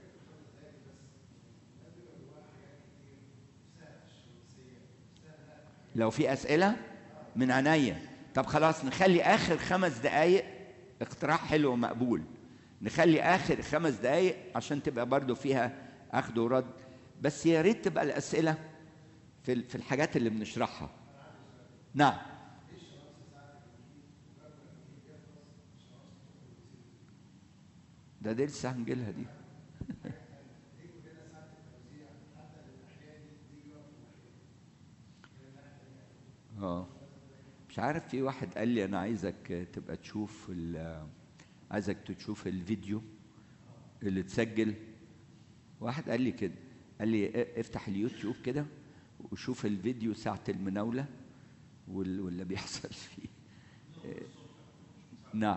[SPEAKER 1] لو في اسئله من عينيا طب خلاص نخلي اخر خمس دقايق اقتراح حلو ومقبول نخلي اخر خمس دقايق عشان تبقى برضو فيها اخذ ورد بس يا ريت تبقى الاسئله في في الحاجات اللي بنشرحها نعم ده دي لسه هنجيلها دي اه مش عارف في واحد قال لي انا عايزك تبقى تشوف عايزك تشوف الفيديو اللي اتسجل واحد قال لي كده قال لي افتح اليوتيوب كده وشوف الفيديو ساعة المناولة واللي بيحصل فيه نعم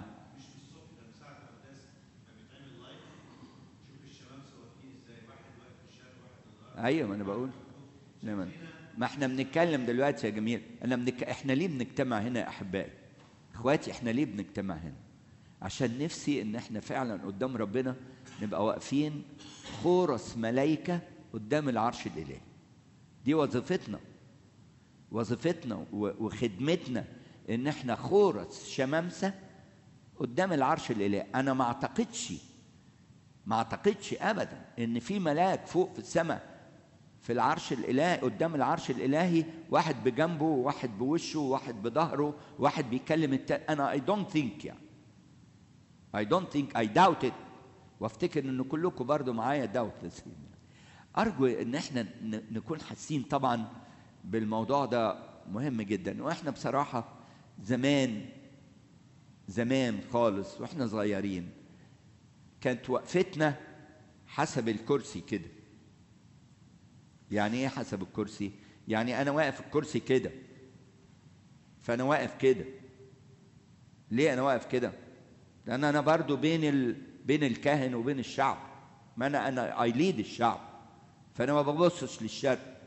[SPEAKER 1] ايوه ما انا بقول لما ما احنا بنتكلم دلوقتي يا جميل انا بنك... احنا ليه بنجتمع هنا يا احبائي اخواتي احنا ليه بنجتمع هنا عشان نفسي ان احنا فعلا قدام ربنا نبقى واقفين خورس ملايكه قدام العرش الالهي دي وظيفتنا وظيفتنا وخدمتنا ان احنا خورس شمامسه قدام العرش الالهي انا ما اعتقدش ما اعتقدش ابدا ان في ملاك فوق في السماء في العرش الالهي قدام العرش الالهي واحد بجنبه وواحد بوشه وواحد بظهره وواحد بيكلم التاني انا اي دونت ثينك يعني اي دونت ثينك اي داوت ات وافتكر ان كلكم برضو معايا داوتلس ارجو ان احنا نكون حاسين طبعا بالموضوع ده مهم جدا واحنا بصراحه زمان زمان خالص واحنا صغيرين كانت وقفتنا حسب الكرسي كده يعني ايه حسب الكرسي يعني انا واقف الكرسي كده فانا واقف كده ليه انا واقف كده لان انا برضو بين ال... بين الكاهن وبين الشعب ما انا انا اي ليد الشعب فانا ما ببصش للشرق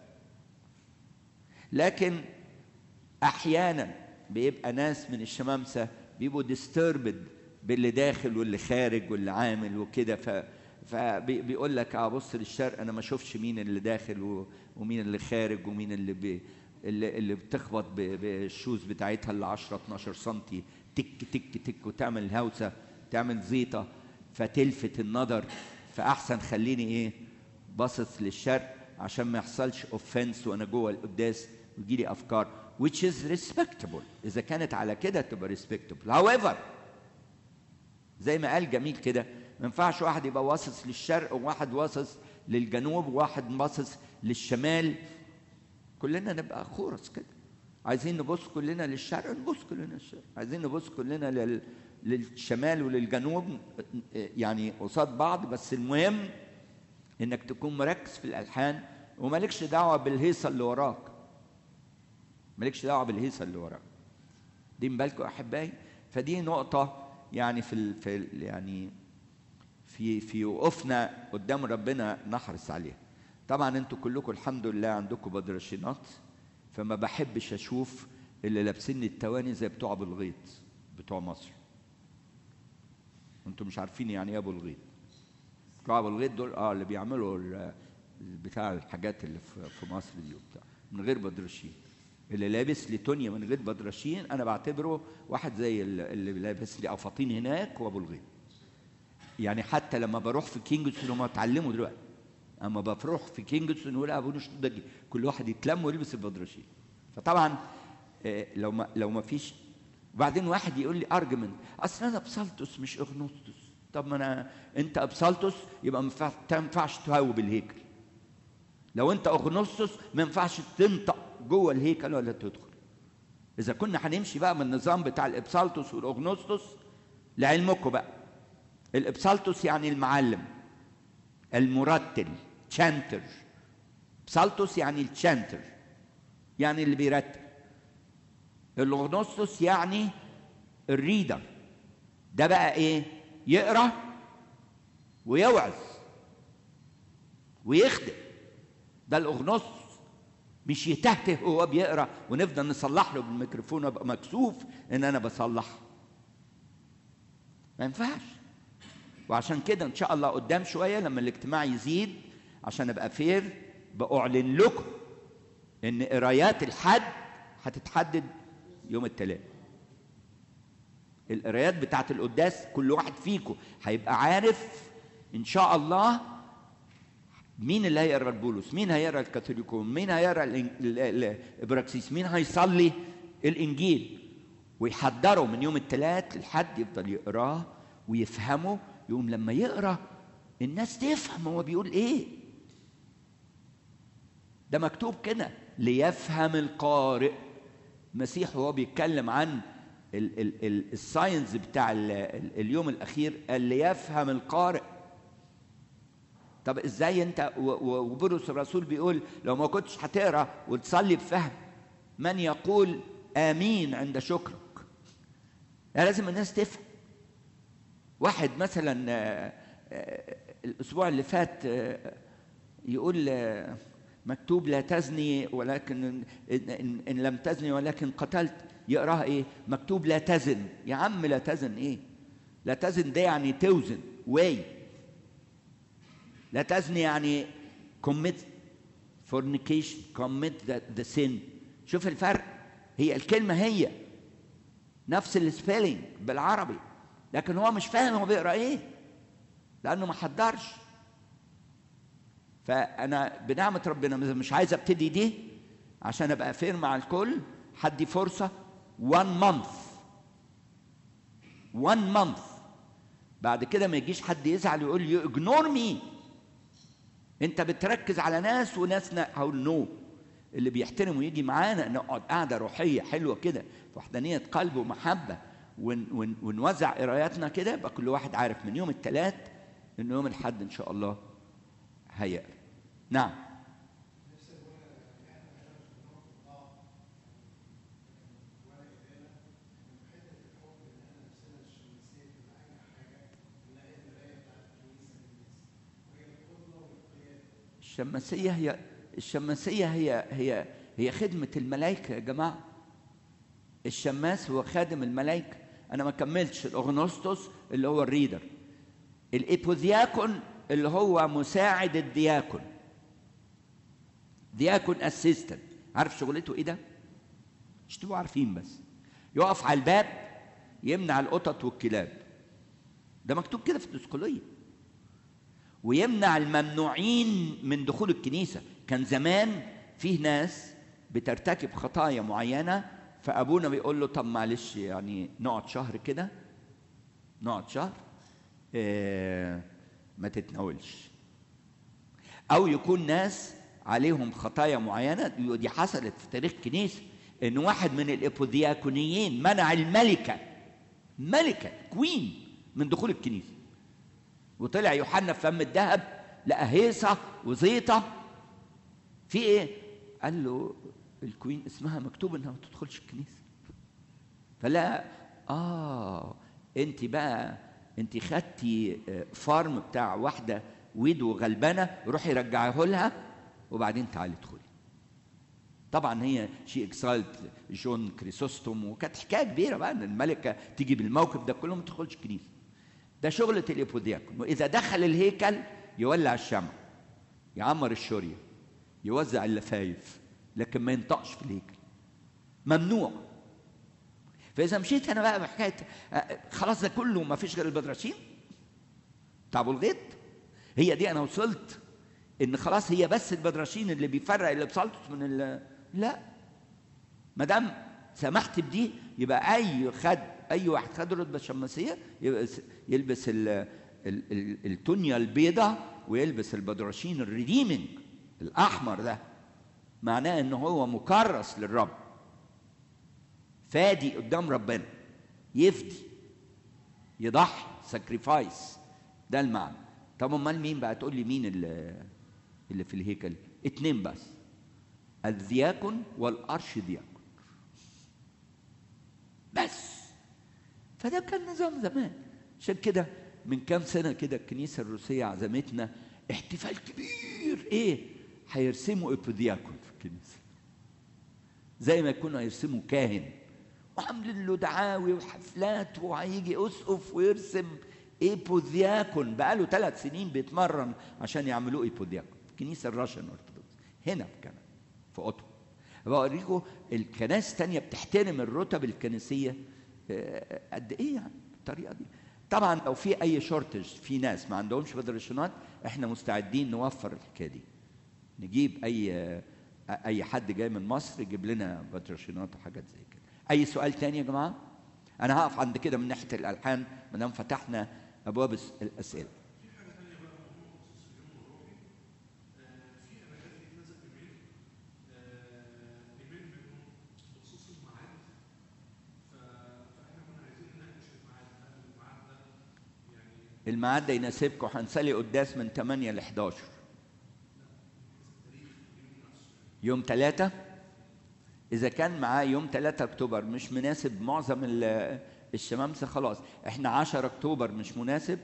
[SPEAKER 1] لكن احيانا بيبقى ناس من الشمامسه بيبقوا ديستربد باللي داخل واللي خارج واللي عامل وكده ف فبيقول لك اه بص للشرق انا ما اشوفش مين اللي داخل ومين اللي خارج ومين اللي بي اللي, اللي بتخبط بالشوز بتاعتها اللي 10 12 سم تك تك تك وتعمل هوسه تعمل زيطه فتلفت النظر فاحسن خليني ايه باصص للشرق عشان ما يحصلش اوفنس وانا جوه القداس ويجي لي افكار which is respectable اذا كانت على كده تبقى respectable however زي ما قال جميل كده ما ينفعش واحد يبقى باصص للشرق وواحد باصص للجنوب وواحد باصص للشمال كلنا نبقى خورس كده عايزين نبص كلنا للشرق نبص كلنا للشرق عايزين نبص كلنا لل... للشمال وللجنوب يعني قصاد بعض بس المهم انك تكون مركز في الالحان ومالكش دعوه بالهيصه اللي وراك مالكش دعوه بالهيصه اللي وراك دي بالكم احبائي فدي نقطه يعني في ال في ال يعني في في وقوفنا قدام ربنا نحرص عليها طبعا انتوا كلكم الحمد لله عندكم بدرشينات فما بحبش اشوف اللي لابسين التواني زي بتوع ابو الغيط بتوع مصر انتوا مش عارفين يعني ايه ابو الغيط بتوع ابو الغيط دول اه اللي بيعملوا بتاع الحاجات اللي في مصر دي وبتاع من غير بدرشين اللي لابس لي تونيا من غير بدرشين انا بعتبره واحد زي اللي لابس لي افاطين هناك وابو الغيط يعني حتى لما بروح في كينجستون هم اتعلموا دلوقتي اما بروح في كينجستون يقول ابو نش كل واحد يتلم ويلبس البدرشين فطبعا لو ما لو ما فيش وبعدين واحد يقول لي ارجمنت اصل انا ابسلتوس مش اغنوستوس طب ما انا انت ابسلتوس يبقى ما ينفعش تهوب الهيكل لو انت اغنوستوس ما ينفعش تنطق جوه الهيكل ولا تدخل اذا كنا هنمشي بقى من النظام بتاع الابسالتوس والاغنوستوس لعلمكم بقى الابسالتوس يعني المعلم المرتل تشانتر بسالتوس يعني التشانتر يعني اللي بيرتب الاغنوستوس يعني الريدر ده بقى ايه يقرا ويوعظ ويخدم ده الاغنوستوس مش يتهته وهو بيقرا ونفضل نصلح له بالميكروفون وابقى مكسوف ان انا بصلح ما ينفعش وعشان كده ان شاء الله قدام شويه لما الاجتماع يزيد عشان ابقى فير باعلن لكم ان قرايات الحد هتتحدد يوم الثلاث القرايات بتاعت القداس كل واحد فيكم هيبقى عارف ان شاء الله مين اللي هيقرا البولس مين هيقرا الكاثوليكون مين هيقرا الابراكسيس مين هيصلي الانجيل ويحضره من يوم الثلاث لحد يفضل يقراه ويفهمه يقوم لما يقرا الناس تفهم هو بيقول ايه ده مكتوب كده ليفهم القارئ المسيح وهو بيتكلم عن الساينس بتاع ال ال اليوم الاخير قال ليفهم القارئ طب ازاي انت وبولس الرسول بيقول لو ما كنتش هتقرا وتصلي بفهم من يقول امين عند شكرك يعني لازم الناس تفهم واحد مثلا الاسبوع اللي فات يقول مكتوب لا تزني ولكن إن, إن لم تزني ولكن قتلت يقراها ايه مكتوب لا تزن يا عم لا تزن ايه لا تزن ده يعني توزن واي لا تزني يعني commit fornication commit the, the sin شوف الفرق هي الكلمة هي نفس السبيلنج بالعربي لكن هو مش فاهم هو بيقرا ايه لانه ما حضرش فانا بنعمه ربنا مش عايز ابتدي دي عشان ابقى فير مع الكل حدي فرصه one month one month بعد كده ما يجيش حد يزعل ويقول لي اجنور مي انت بتركز على ناس وناس هقول نو اللي بيحترم ويجي معانا نقعد قعده روحيه حلوه كده في وحدانيه قلب ومحبه ون ون ونوزع قراياتنا كده يبقى كل واحد عارف من يوم الثلاث ان يوم الاحد ان شاء الله هيقرا نعم الشماسية هي الشماسية هي هي هي خدمة الملائكة يا جماعة الشماس هو خادم الملائكة أنا ما كملتش الأغنوستوس اللي هو الريدر الإيبوذياكون اللي هو مساعد الدياكون دياكون اسيستنت عارف شغلته ايه ده؟ مش تبقوا عارفين بس يقف على الباب يمنع القطط والكلاب ده مكتوب كده في الدسقلية ويمنع الممنوعين من دخول الكنيسة كان زمان فيه ناس بترتكب خطايا معينة فأبونا بيقول له طب معلش يعني نقعد شهر كده نقعد شهر اه ما تتناولش أو يكون ناس عليهم خطايا معينة دي حصلت في تاريخ الكنيسة إن واحد من الإبودياكونيين منع الملكة ملكة كوين من دخول الكنيسة وطلع يوحنا في فم الذهب لقى هيصة وزيطة في ايه؟ قال له الكوين اسمها مكتوب انها ما تدخلش الكنيسة فلا اه انت بقى انت خدتي فارم بتاع واحدة ويدو غلبانة روحي رجعيه لها وبعدين تعالي ادخلي طبعا هي شي اكسالت جون كريسوستوم وكانت حكايه كبيره بقى ان الملكه تيجي بالموقف ده كله ما تدخلش كنيسه ده شغلة الإيبودياكون وإذا دخل الهيكل يولع الشمع يعمر الشورية يوزع اللفايف لكن ما ينطقش في الهيكل ممنوع فإذا مشيت أنا بقى بحكاية خلاص ده كله ما فيش غير البدرشين بتاع أبو الغيط هي دي أنا وصلت إن خلاص هي بس البدرشين اللي بيفرق اللي بسلطس من ال لا ما دام سمحت بدي يبقى أي خد اي واحد خد رتبه شماسيه يلبس يلبس ال ال ال التونيا البيضاء ويلبس البدرشين الريديمنج الاحمر ده معناه ان هو مكرس للرب فادي قدام ربنا يفدي يضحي ساكريفايس ده المعنى طب امال مين بقى تقول لي مين اللي, اللي في الهيكل اتنين بس الدياكون والارش دياكون بس فده كان نظام زمان عشان كده من كام سنه كده الكنيسه الروسيه عزمتنا احتفال كبير ايه هيرسموا ابودياكون في الكنيسه زي ما يكونوا هيرسموا كاهن وعاملين له دعاوي وحفلات وهيجي اسقف ويرسم ايبودياكون بقاله ثلاث سنين بيتمرن عشان يعملوه ايبودياكون في الكنيسه الراشن اورثودوكس هنا في كندا في اوتوا بوريكم الكنائس الثانيه بتحترم الرتب الكنسيه آه، قد ايه يعني بالطريقه دي طبعا لو في اي شورتج في ناس ما عندهمش فدريشنات احنا مستعدين نوفر الحكايه دي نجيب اي اي حد جاي من مصر يجيب لنا فدريشنات وحاجات زي كده اي سؤال تاني يا جماعه انا هقف عند كده من ناحيه الالحان ما دام فتحنا ابواب الس- الاسئله الميعاد ده يناسبكم هنصلي قداس من 8 ل 11 يوم 3 إذا كان معاه يوم 3 أكتوبر مش مناسب معظم ال- الشمامسة خلاص إحنا 10 أكتوبر مش مناسب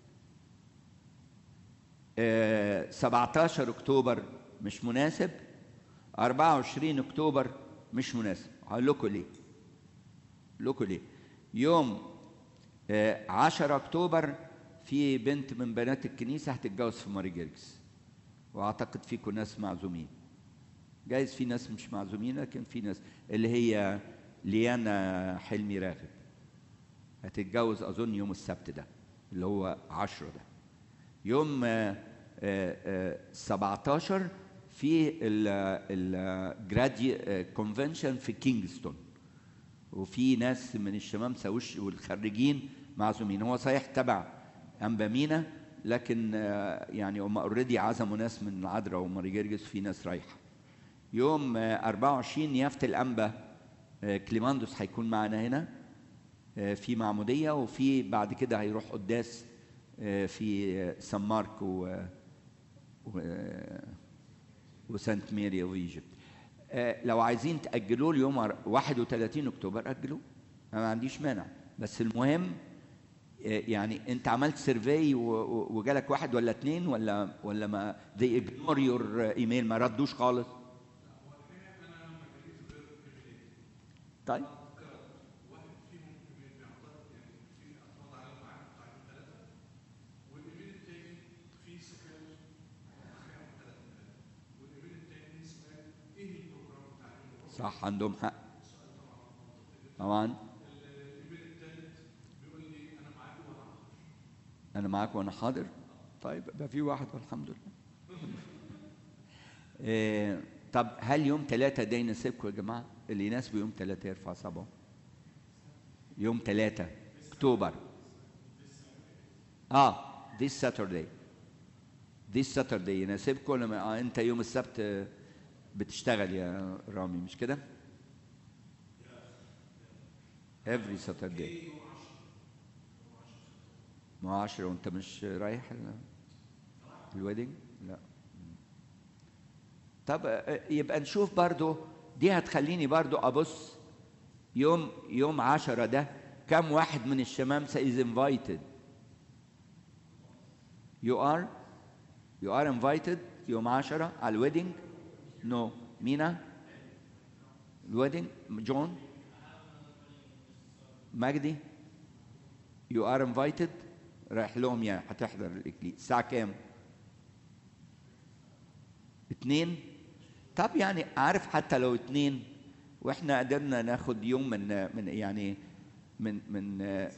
[SPEAKER 1] آه، 17 أكتوبر مش مناسب 24 أكتوبر مش مناسب هقول لكم ليه لكم ليه يوم آه، 10 أكتوبر في بنت من بنات الكنيسة هتتجوز في ماري جيركس وأعتقد فيكم ناس معزومين جايز في ناس مش معزومين لكن في ناس اللي هي ليانا حلمي راغب هتتجوز أظن يوم السبت ده اللي هو 10 ده يوم آه، آه، آه، 17 في الجرادي كونفنشن في كينجستون وفي ناس من الشمامسه وش والخريجين معزومين هو صحيح تبع انبامينا لكن آه، يعني هم اوريدي عزموا ناس من العذراء وماري جرجس في ناس رايحه يوم آه، 24 يافت الانبا آه، كليماندوس هيكون معنا هنا آه، في معموديه وفي بعد كده هيروح قداس آه، في آه، سان مارك و و- وسانت ماري وإيجيبت آه، لو عايزين تأجلوه ليوم 31 أكتوبر أجلوه أنا ما عنديش مانع بس المهم آه، يعني أنت عملت سيرفي وجالك واحد ولا اتنين ولا ولا ما they ignore your ايميل ما ردوش خالص طيب صح عندهم حق طبعا انا معاك وانا حاضر طيب يبقى في واحد والحمد لله إيه طب هل يوم ثلاثة ده يناسبكم يا جماعة؟ اللي يناسبه يوم ثلاثة يرفع صبعه. يوم ثلاثة أكتوبر. اه this Saturday. this Saturday يناسبكم ولا ما- آه أنت يوم السبت آه، بتشتغل يا رامي مش كده؟ every Saturday. ما هو 10 وأنت مش رايح ال- الويدنج؟ لا. طب آه، يبقى نشوف برضو دي هتخليني برضو ابص يوم يوم عشرة ده كم واحد من الشمامسة is invited you are you are invited يوم عشرة على الويدنج no مينا الويدنج جون مجدي you are invited رايح لهم يعني هتحضر الاكليل الساعة كام؟ اتنين طب يعني عارف حتى لو اتنين واحنا قدرنا ناخد يوم من من يعني من من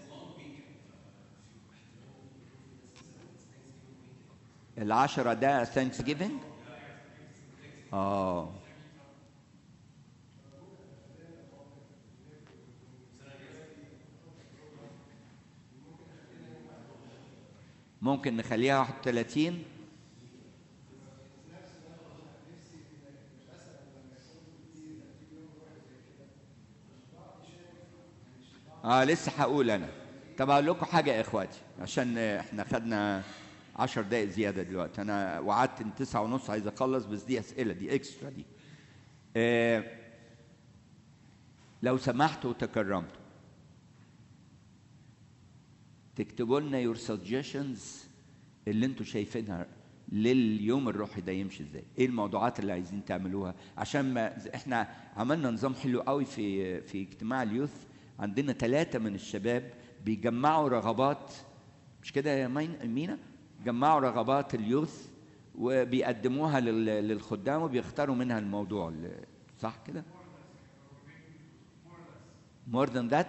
[SPEAKER 1] العشرة ده ثانكس جيفنج اه ممكن نخليها 31 اه لسه هقول انا طب اقول لكم حاجه يا اخواتي عشان آه، احنا خدنا 10 دقائق زياده دلوقتي انا وعدت ان تسعة ونص عايز اخلص بس دي اسئله دي اكسترا دي آه لو سمحتوا وتكرمتوا تكتبوا لنا يور سجشنز اللي انتوا شايفينها لليوم الروحي ده يمشي ازاي ايه الموضوعات اللي عايزين تعملوها عشان ما احنا عملنا نظام حلو قوي في في اجتماع اليوث عندنا ثلاثة من الشباب بيجمعوا رغبات مش كده يا مينا جمعوا رغبات اليوث وبيقدموها للخدام وبيختاروا منها الموضوع صح كده more than that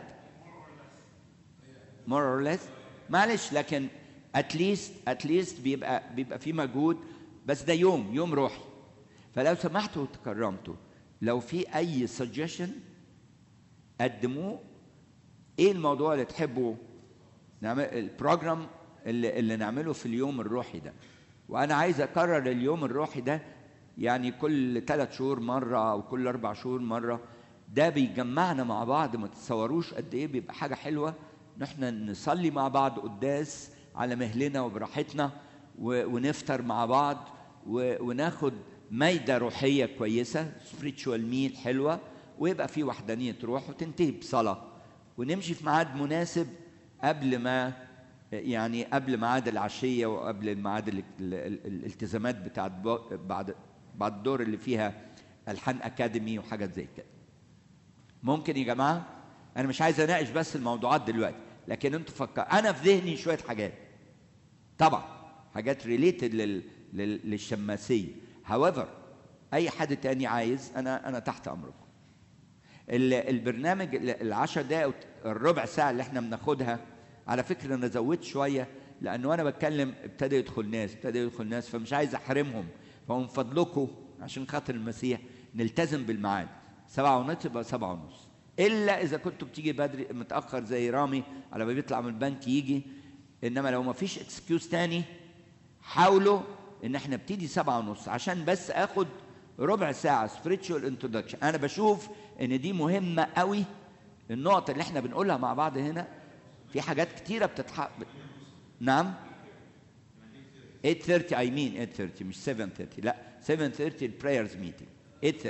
[SPEAKER 1] more or less معلش لكن at least at least بيبقى بيبقى في مجهود بس ده يوم يوم روحي فلو سمحتوا وتكرمتوا لو في اي suggestion قدموه ايه الموضوع اللي تحبوا نعمل البروجرام اللي, اللي نعمله في اليوم الروحي ده وانا عايز اكرر اليوم الروحي ده يعني كل ثلاث شهور مره او كل اربع شهور مره ده بيجمعنا مع بعض ما تتصوروش قد ايه بيبقى حاجه حلوه ان احنا نصلي مع بعض قداس على مهلنا وبراحتنا ونفطر مع بعض وناخد مايده روحيه كويسه سبريتشوال ميل حلوه ويبقى في وحدانيه روح وتنتهي بصلاه ونمشي في ميعاد مناسب قبل ما يعني قبل ميعاد العشيه وقبل الميعاد الالتزامات بتاعت بعد بعد الدور اللي فيها الحان اكاديمي وحاجات زي كده ممكن يا جماعه انا مش عايز اناقش بس الموضوعات دلوقتي لكن انتوا فكر انا في ذهني شويه حاجات طبعا حاجات ريليتد لل... لل... للشماسيه however اي حد تاني عايز انا انا تحت امركم البرنامج العشر دقائق الربع ساعه اللي احنا بناخدها على فكره انا زودت شويه لانه وانا بتكلم ابتدى يدخل ناس ابتدى يدخل ناس فمش عايز احرمهم فمن فضلكم عشان خاطر المسيح نلتزم بالميعاد سبعة ونص يبقى سبعة ونص الا اذا كنتوا بتيجي بدري متاخر زي رامي على ما بيطلع من البنك يجي انما لو ما فيش اكسكيوز تاني حاولوا ان احنا نبتدي سبعة ونص عشان بس اخد ربع ساعة spiritual introduction انا بشوف ان دي مهمة قوي النقط اللي احنا بنقولها مع بعض هنا في حاجات كتيرة بتتحق نعم 8:30 I mean 8:30 مش 7:30 لا 7:30 البرايرز meeting 8:30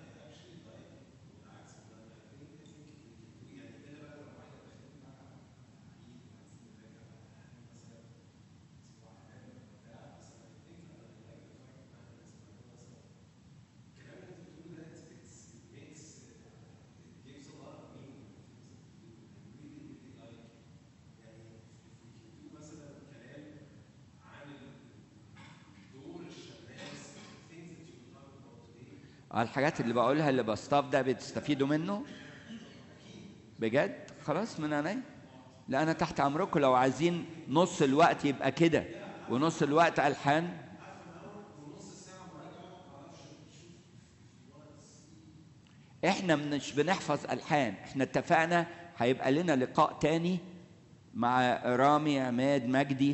[SPEAKER 1] الحاجات اللي بقولها اللي بستاف ده بتستفيدوا منه بجد خلاص من عينيا لا انا تحت امركم لو عايزين نص الوقت يبقى كده ونص الوقت الحان احنا مش بنحفظ الحان احنا اتفقنا هيبقى لنا لقاء تاني مع رامي عماد مجدي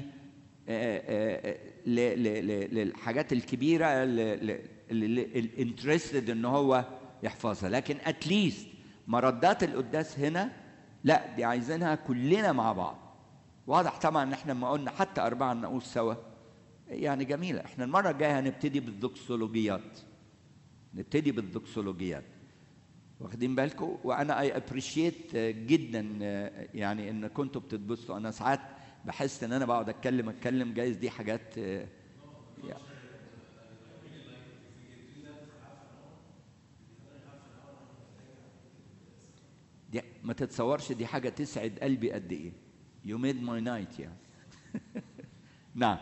[SPEAKER 1] للحاجات الكبيره الانترستد ان هو يحفظها لكن اتليست مردات القداس هنا لا دي عايزينها كلنا مع بعض واضح طبعا ان احنا لما قلنا حتى اربعه نقول سوا يعني جميله احنا المره الجايه هنبتدي بالدوكسولوجيات نبتدي بالدوكسولوجيات واخدين بالكم وانا اي ابريشيت جدا يعني ان كنتوا بتتبسطوا انا ساعات بحس ان انا بقعد اتكلم اتكلم جايز دي حاجات يعني دي ما تتصورش دي حاجة تسعد قلبي قد إيه You made my night يعني نعم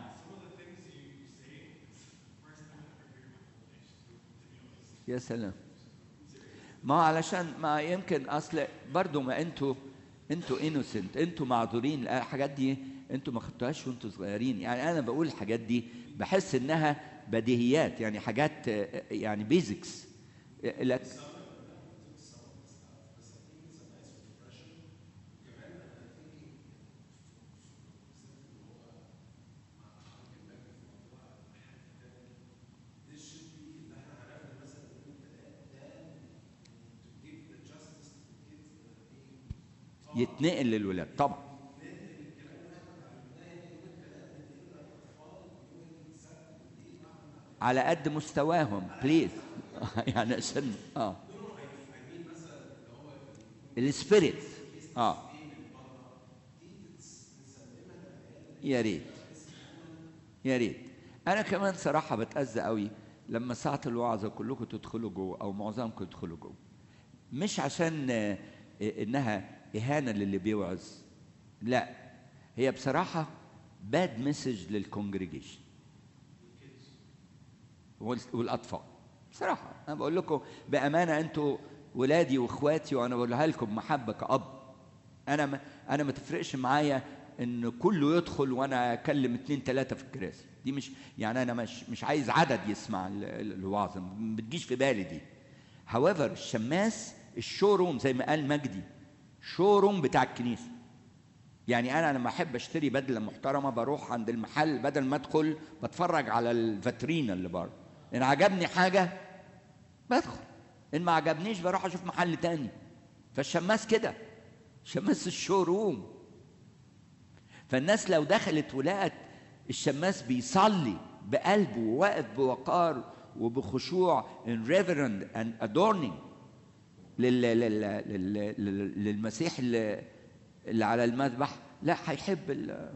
[SPEAKER 1] يا سلام ما علشان ما يمكن اصل برضو ما انتوا انتوا انوسنت انتوا معذورين الحاجات دي انتوا ما خدتوهاش وانتوا صغيرين يعني انا بقول الحاجات دي بحس انها بديهيات يعني حاجات يعني بيزكس لك يتنقل للولاد طبعا على قد مستواهم بليز يعني عشان اه السبيريت اه يا ريت يا ريت انا كمان صراحه بتاذى قوي لما ساعه الوعظه كلكم تدخلوا جوه او معظمكم تدخلوا جوه مش عشان آه، انها اهانه للي بيوعظ لا هي بصراحه باد مسج للكونجريجيشن والاطفال بصراحه انا بقول لكم بامانه انتوا ولادي واخواتي وانا بقولها لكم محبه كاب انا ما انا ما تفرقش معايا ان كله يدخل وانا اكلم اتنين ثلاثه في الكراسي دي مش يعني انا مش مش عايز عدد يسمع ال- ال- الوعظ ما بتجيش في بالي دي هاويفر الشماس الشو روم زي ما قال مجدي شو روم بتاع الكنيسه يعني انا لما احب اشتري بدله محترمه بروح عند المحل بدل ما ادخل بتفرج على الفاترينا اللي بره ان عجبني حاجه بدخل ان ما عجبنيش بروح اشوف محل تاني فالشماس كده شماس الشو روم فالناس لو دخلت ولقت الشماس بيصلي بقلبه وواقف بوقار وبخشوع in reverend and adorning لل لل لل لل للمسيح اللي, اللي على المذبح لا هيحب ال-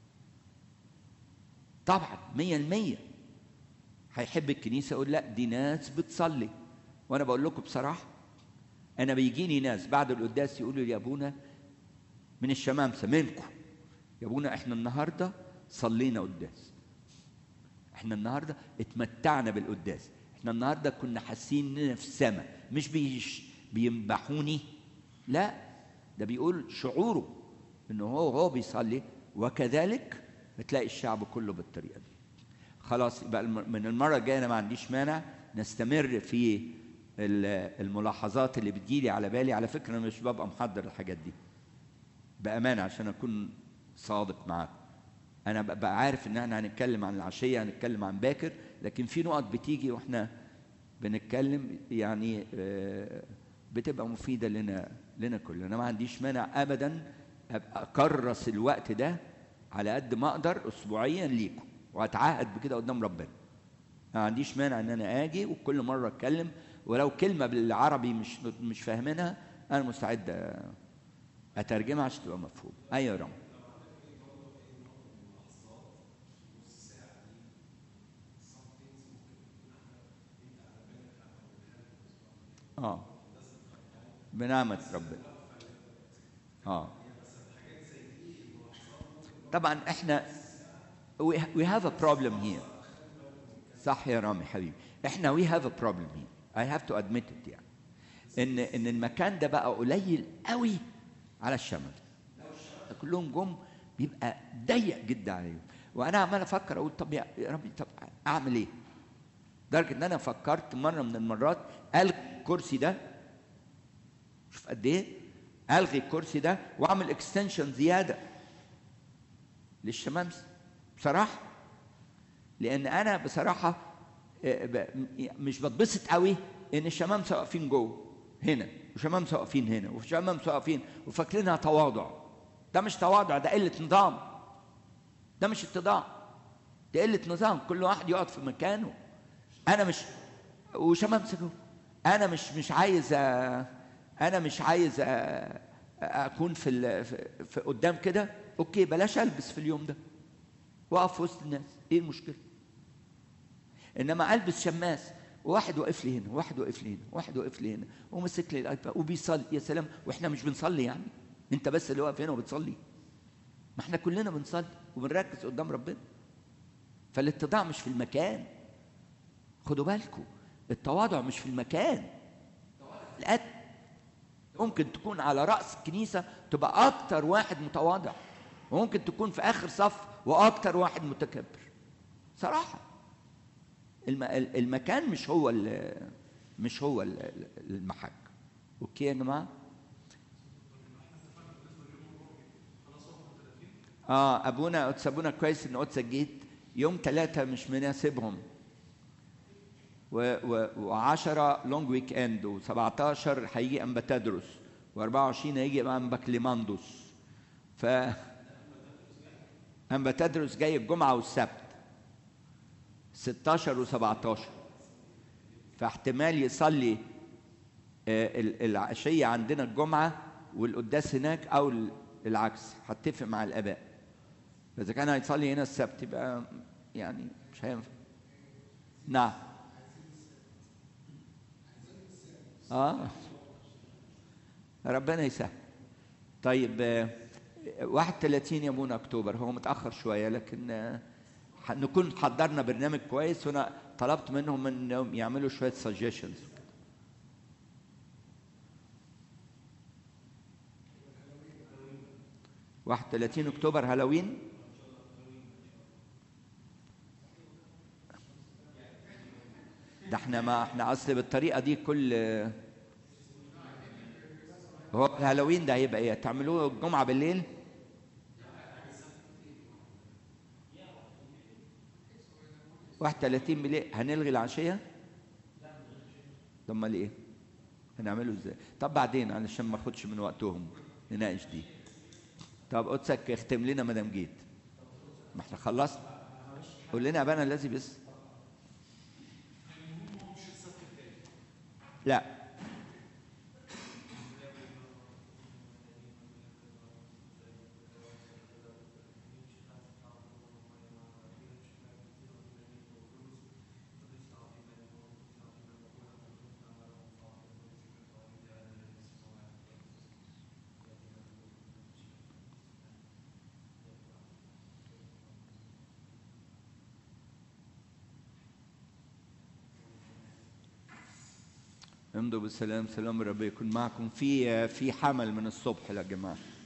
[SPEAKER 1] طبعا مية المية هيحب الكنيسة يقول لا دي ناس بتصلي وأنا بقول لكم بصراحة أنا بيجيني ناس بعد القداس يقولوا لي يا أبونا من الشمامسة منكم يا أبونا إحنا النهاردة صلينا قداس إحنا النهاردة اتمتعنا بالقداس إحنا النهاردة كنا حاسين إننا في السماء مش بيش بيمبحوني لا ده بيقول شعوره إنه هو هو بيصلي وكذلك بتلاقي الشعب كله بالطريقة دي خلاص يبقى الم- من المرة الجاية أنا ما عنديش مانع نستمر في ال- الملاحظات اللي بتجيلي على بالي على فكرة أنا مش ببقى محضر الحاجات دي بأمانة عشان أكون صادق معاكم أنا ببقى عارف إن إحنا هنتكلم عن العشية هنتكلم عن باكر لكن في نقط بتيجي وإحنا بنتكلم يعني آه، بتبقى مفيدة لنا لنا كلنا ما عنديش مانع أبدا أبقى أكرس الوقت ده على قد ما أقدر أسبوعيا ليكم وأتعهد بكده قدام ربنا ما عنديش مانع ان انا اجي وكل مره اتكلم ولو كلمه بالعربي مش مش فاهمينها انا مستعد اترجمها عشان تبقى مفهوم ايوه يا رام اه بنعمة ربنا اه طبعا احنا we, we have a problem here صح يا رامي حبيبي احنا we have a problem here I have to admit it يعني ان ان المكان ده بقى قليل قوي على الشمال كلهم جم بيبقى ضيق جدا عليهم وانا عمال افكر اقول طب يا يا ربي طب اعمل ايه لدرجه ان انا فكرت مره من المرات الغي الكرسي ده شوف قد ايه الغي الكرسي ده واعمل اكستنشن زياده للشمامسه بصراحه لان انا بصراحه آه، ب- مش بتبسط قوي ان الشمامسه واقفين جوه هنا وشمامسه واقفين هنا وشمامسه واقفين وفاكرينها تواضع ده مش تواضع ده قله نظام ده مش اتضاع ده قله نظام كل واحد يقعد في مكانه انا مش وشمامسه جوه انا مش مش عايز آه، انا مش عايز آه، اكون في, ال- في, في قدام كده اوكي بلاش البس في اليوم ده واقف في وسط الناس ايه المشكله انما البس شماس وواحد واقف لي هنا وواحد واقف لي هنا وواحد واقف لي هنا وماسك لي الايباد وبيصلي يا سلام واحنا مش بنصلي يعني انت بس اللي واقف هنا وبتصلي ما احنا كلنا بنصلي وبنركز قدام ربنا فالاتضاع مش في المكان خدوا بالكم التواضع مش في المكان القد ممكن تكون على رأس الكنيسة تبقى أكتر واحد متواضع وممكن تكون في آخر صف وأكتر واحد متكبر صراحة الم... المكان مش هو ال... مش هو ال- المحك أوكي يا جماعة اه ابونا قدس ابونا كويس ان قدسك جيت يوم ثلاثة مش مناسبهم و و و10 لونج ويك اند و17 هيجي انبا تدرس و24 هيجي انبا كليماندوس ف انبا تدرس جاي الجمعه والسبت 16 و17 فاحتمال يصلي آه، ال- العشيه عندنا الجمعه والقداس هناك او ال- العكس هتفق مع الاباء فاذا كان هيصلي هنا السبت يبقى يعني مش هينفع نعم اه ربنا يسهل طيب آه، 31 يا ابونا اكتوبر هو متاخر شويه لكن آه، ح- نكون حضرنا برنامج كويس وانا طلبت منهم انهم يعملوا شويه سجشنز 31 اكتوبر هالوين ده احنا ما احنا اصل بالطريقه دي كل هو الهالوين ده هيبقى ايه تعملوه الجمعه بالليل واحد 30 بالليل هنلغي العشيه طب امال ايه هنعمله ازاي طب بعدين علشان ما اخدش من وقتهم نناقش دي طب قدسك اختم لنا ما دام جيت ما احنا خلصنا قول لنا يا بنا الذي بس لا امضوا بالسلام سلام ربي يكون معكم في في حمل من الصبح يا جماعه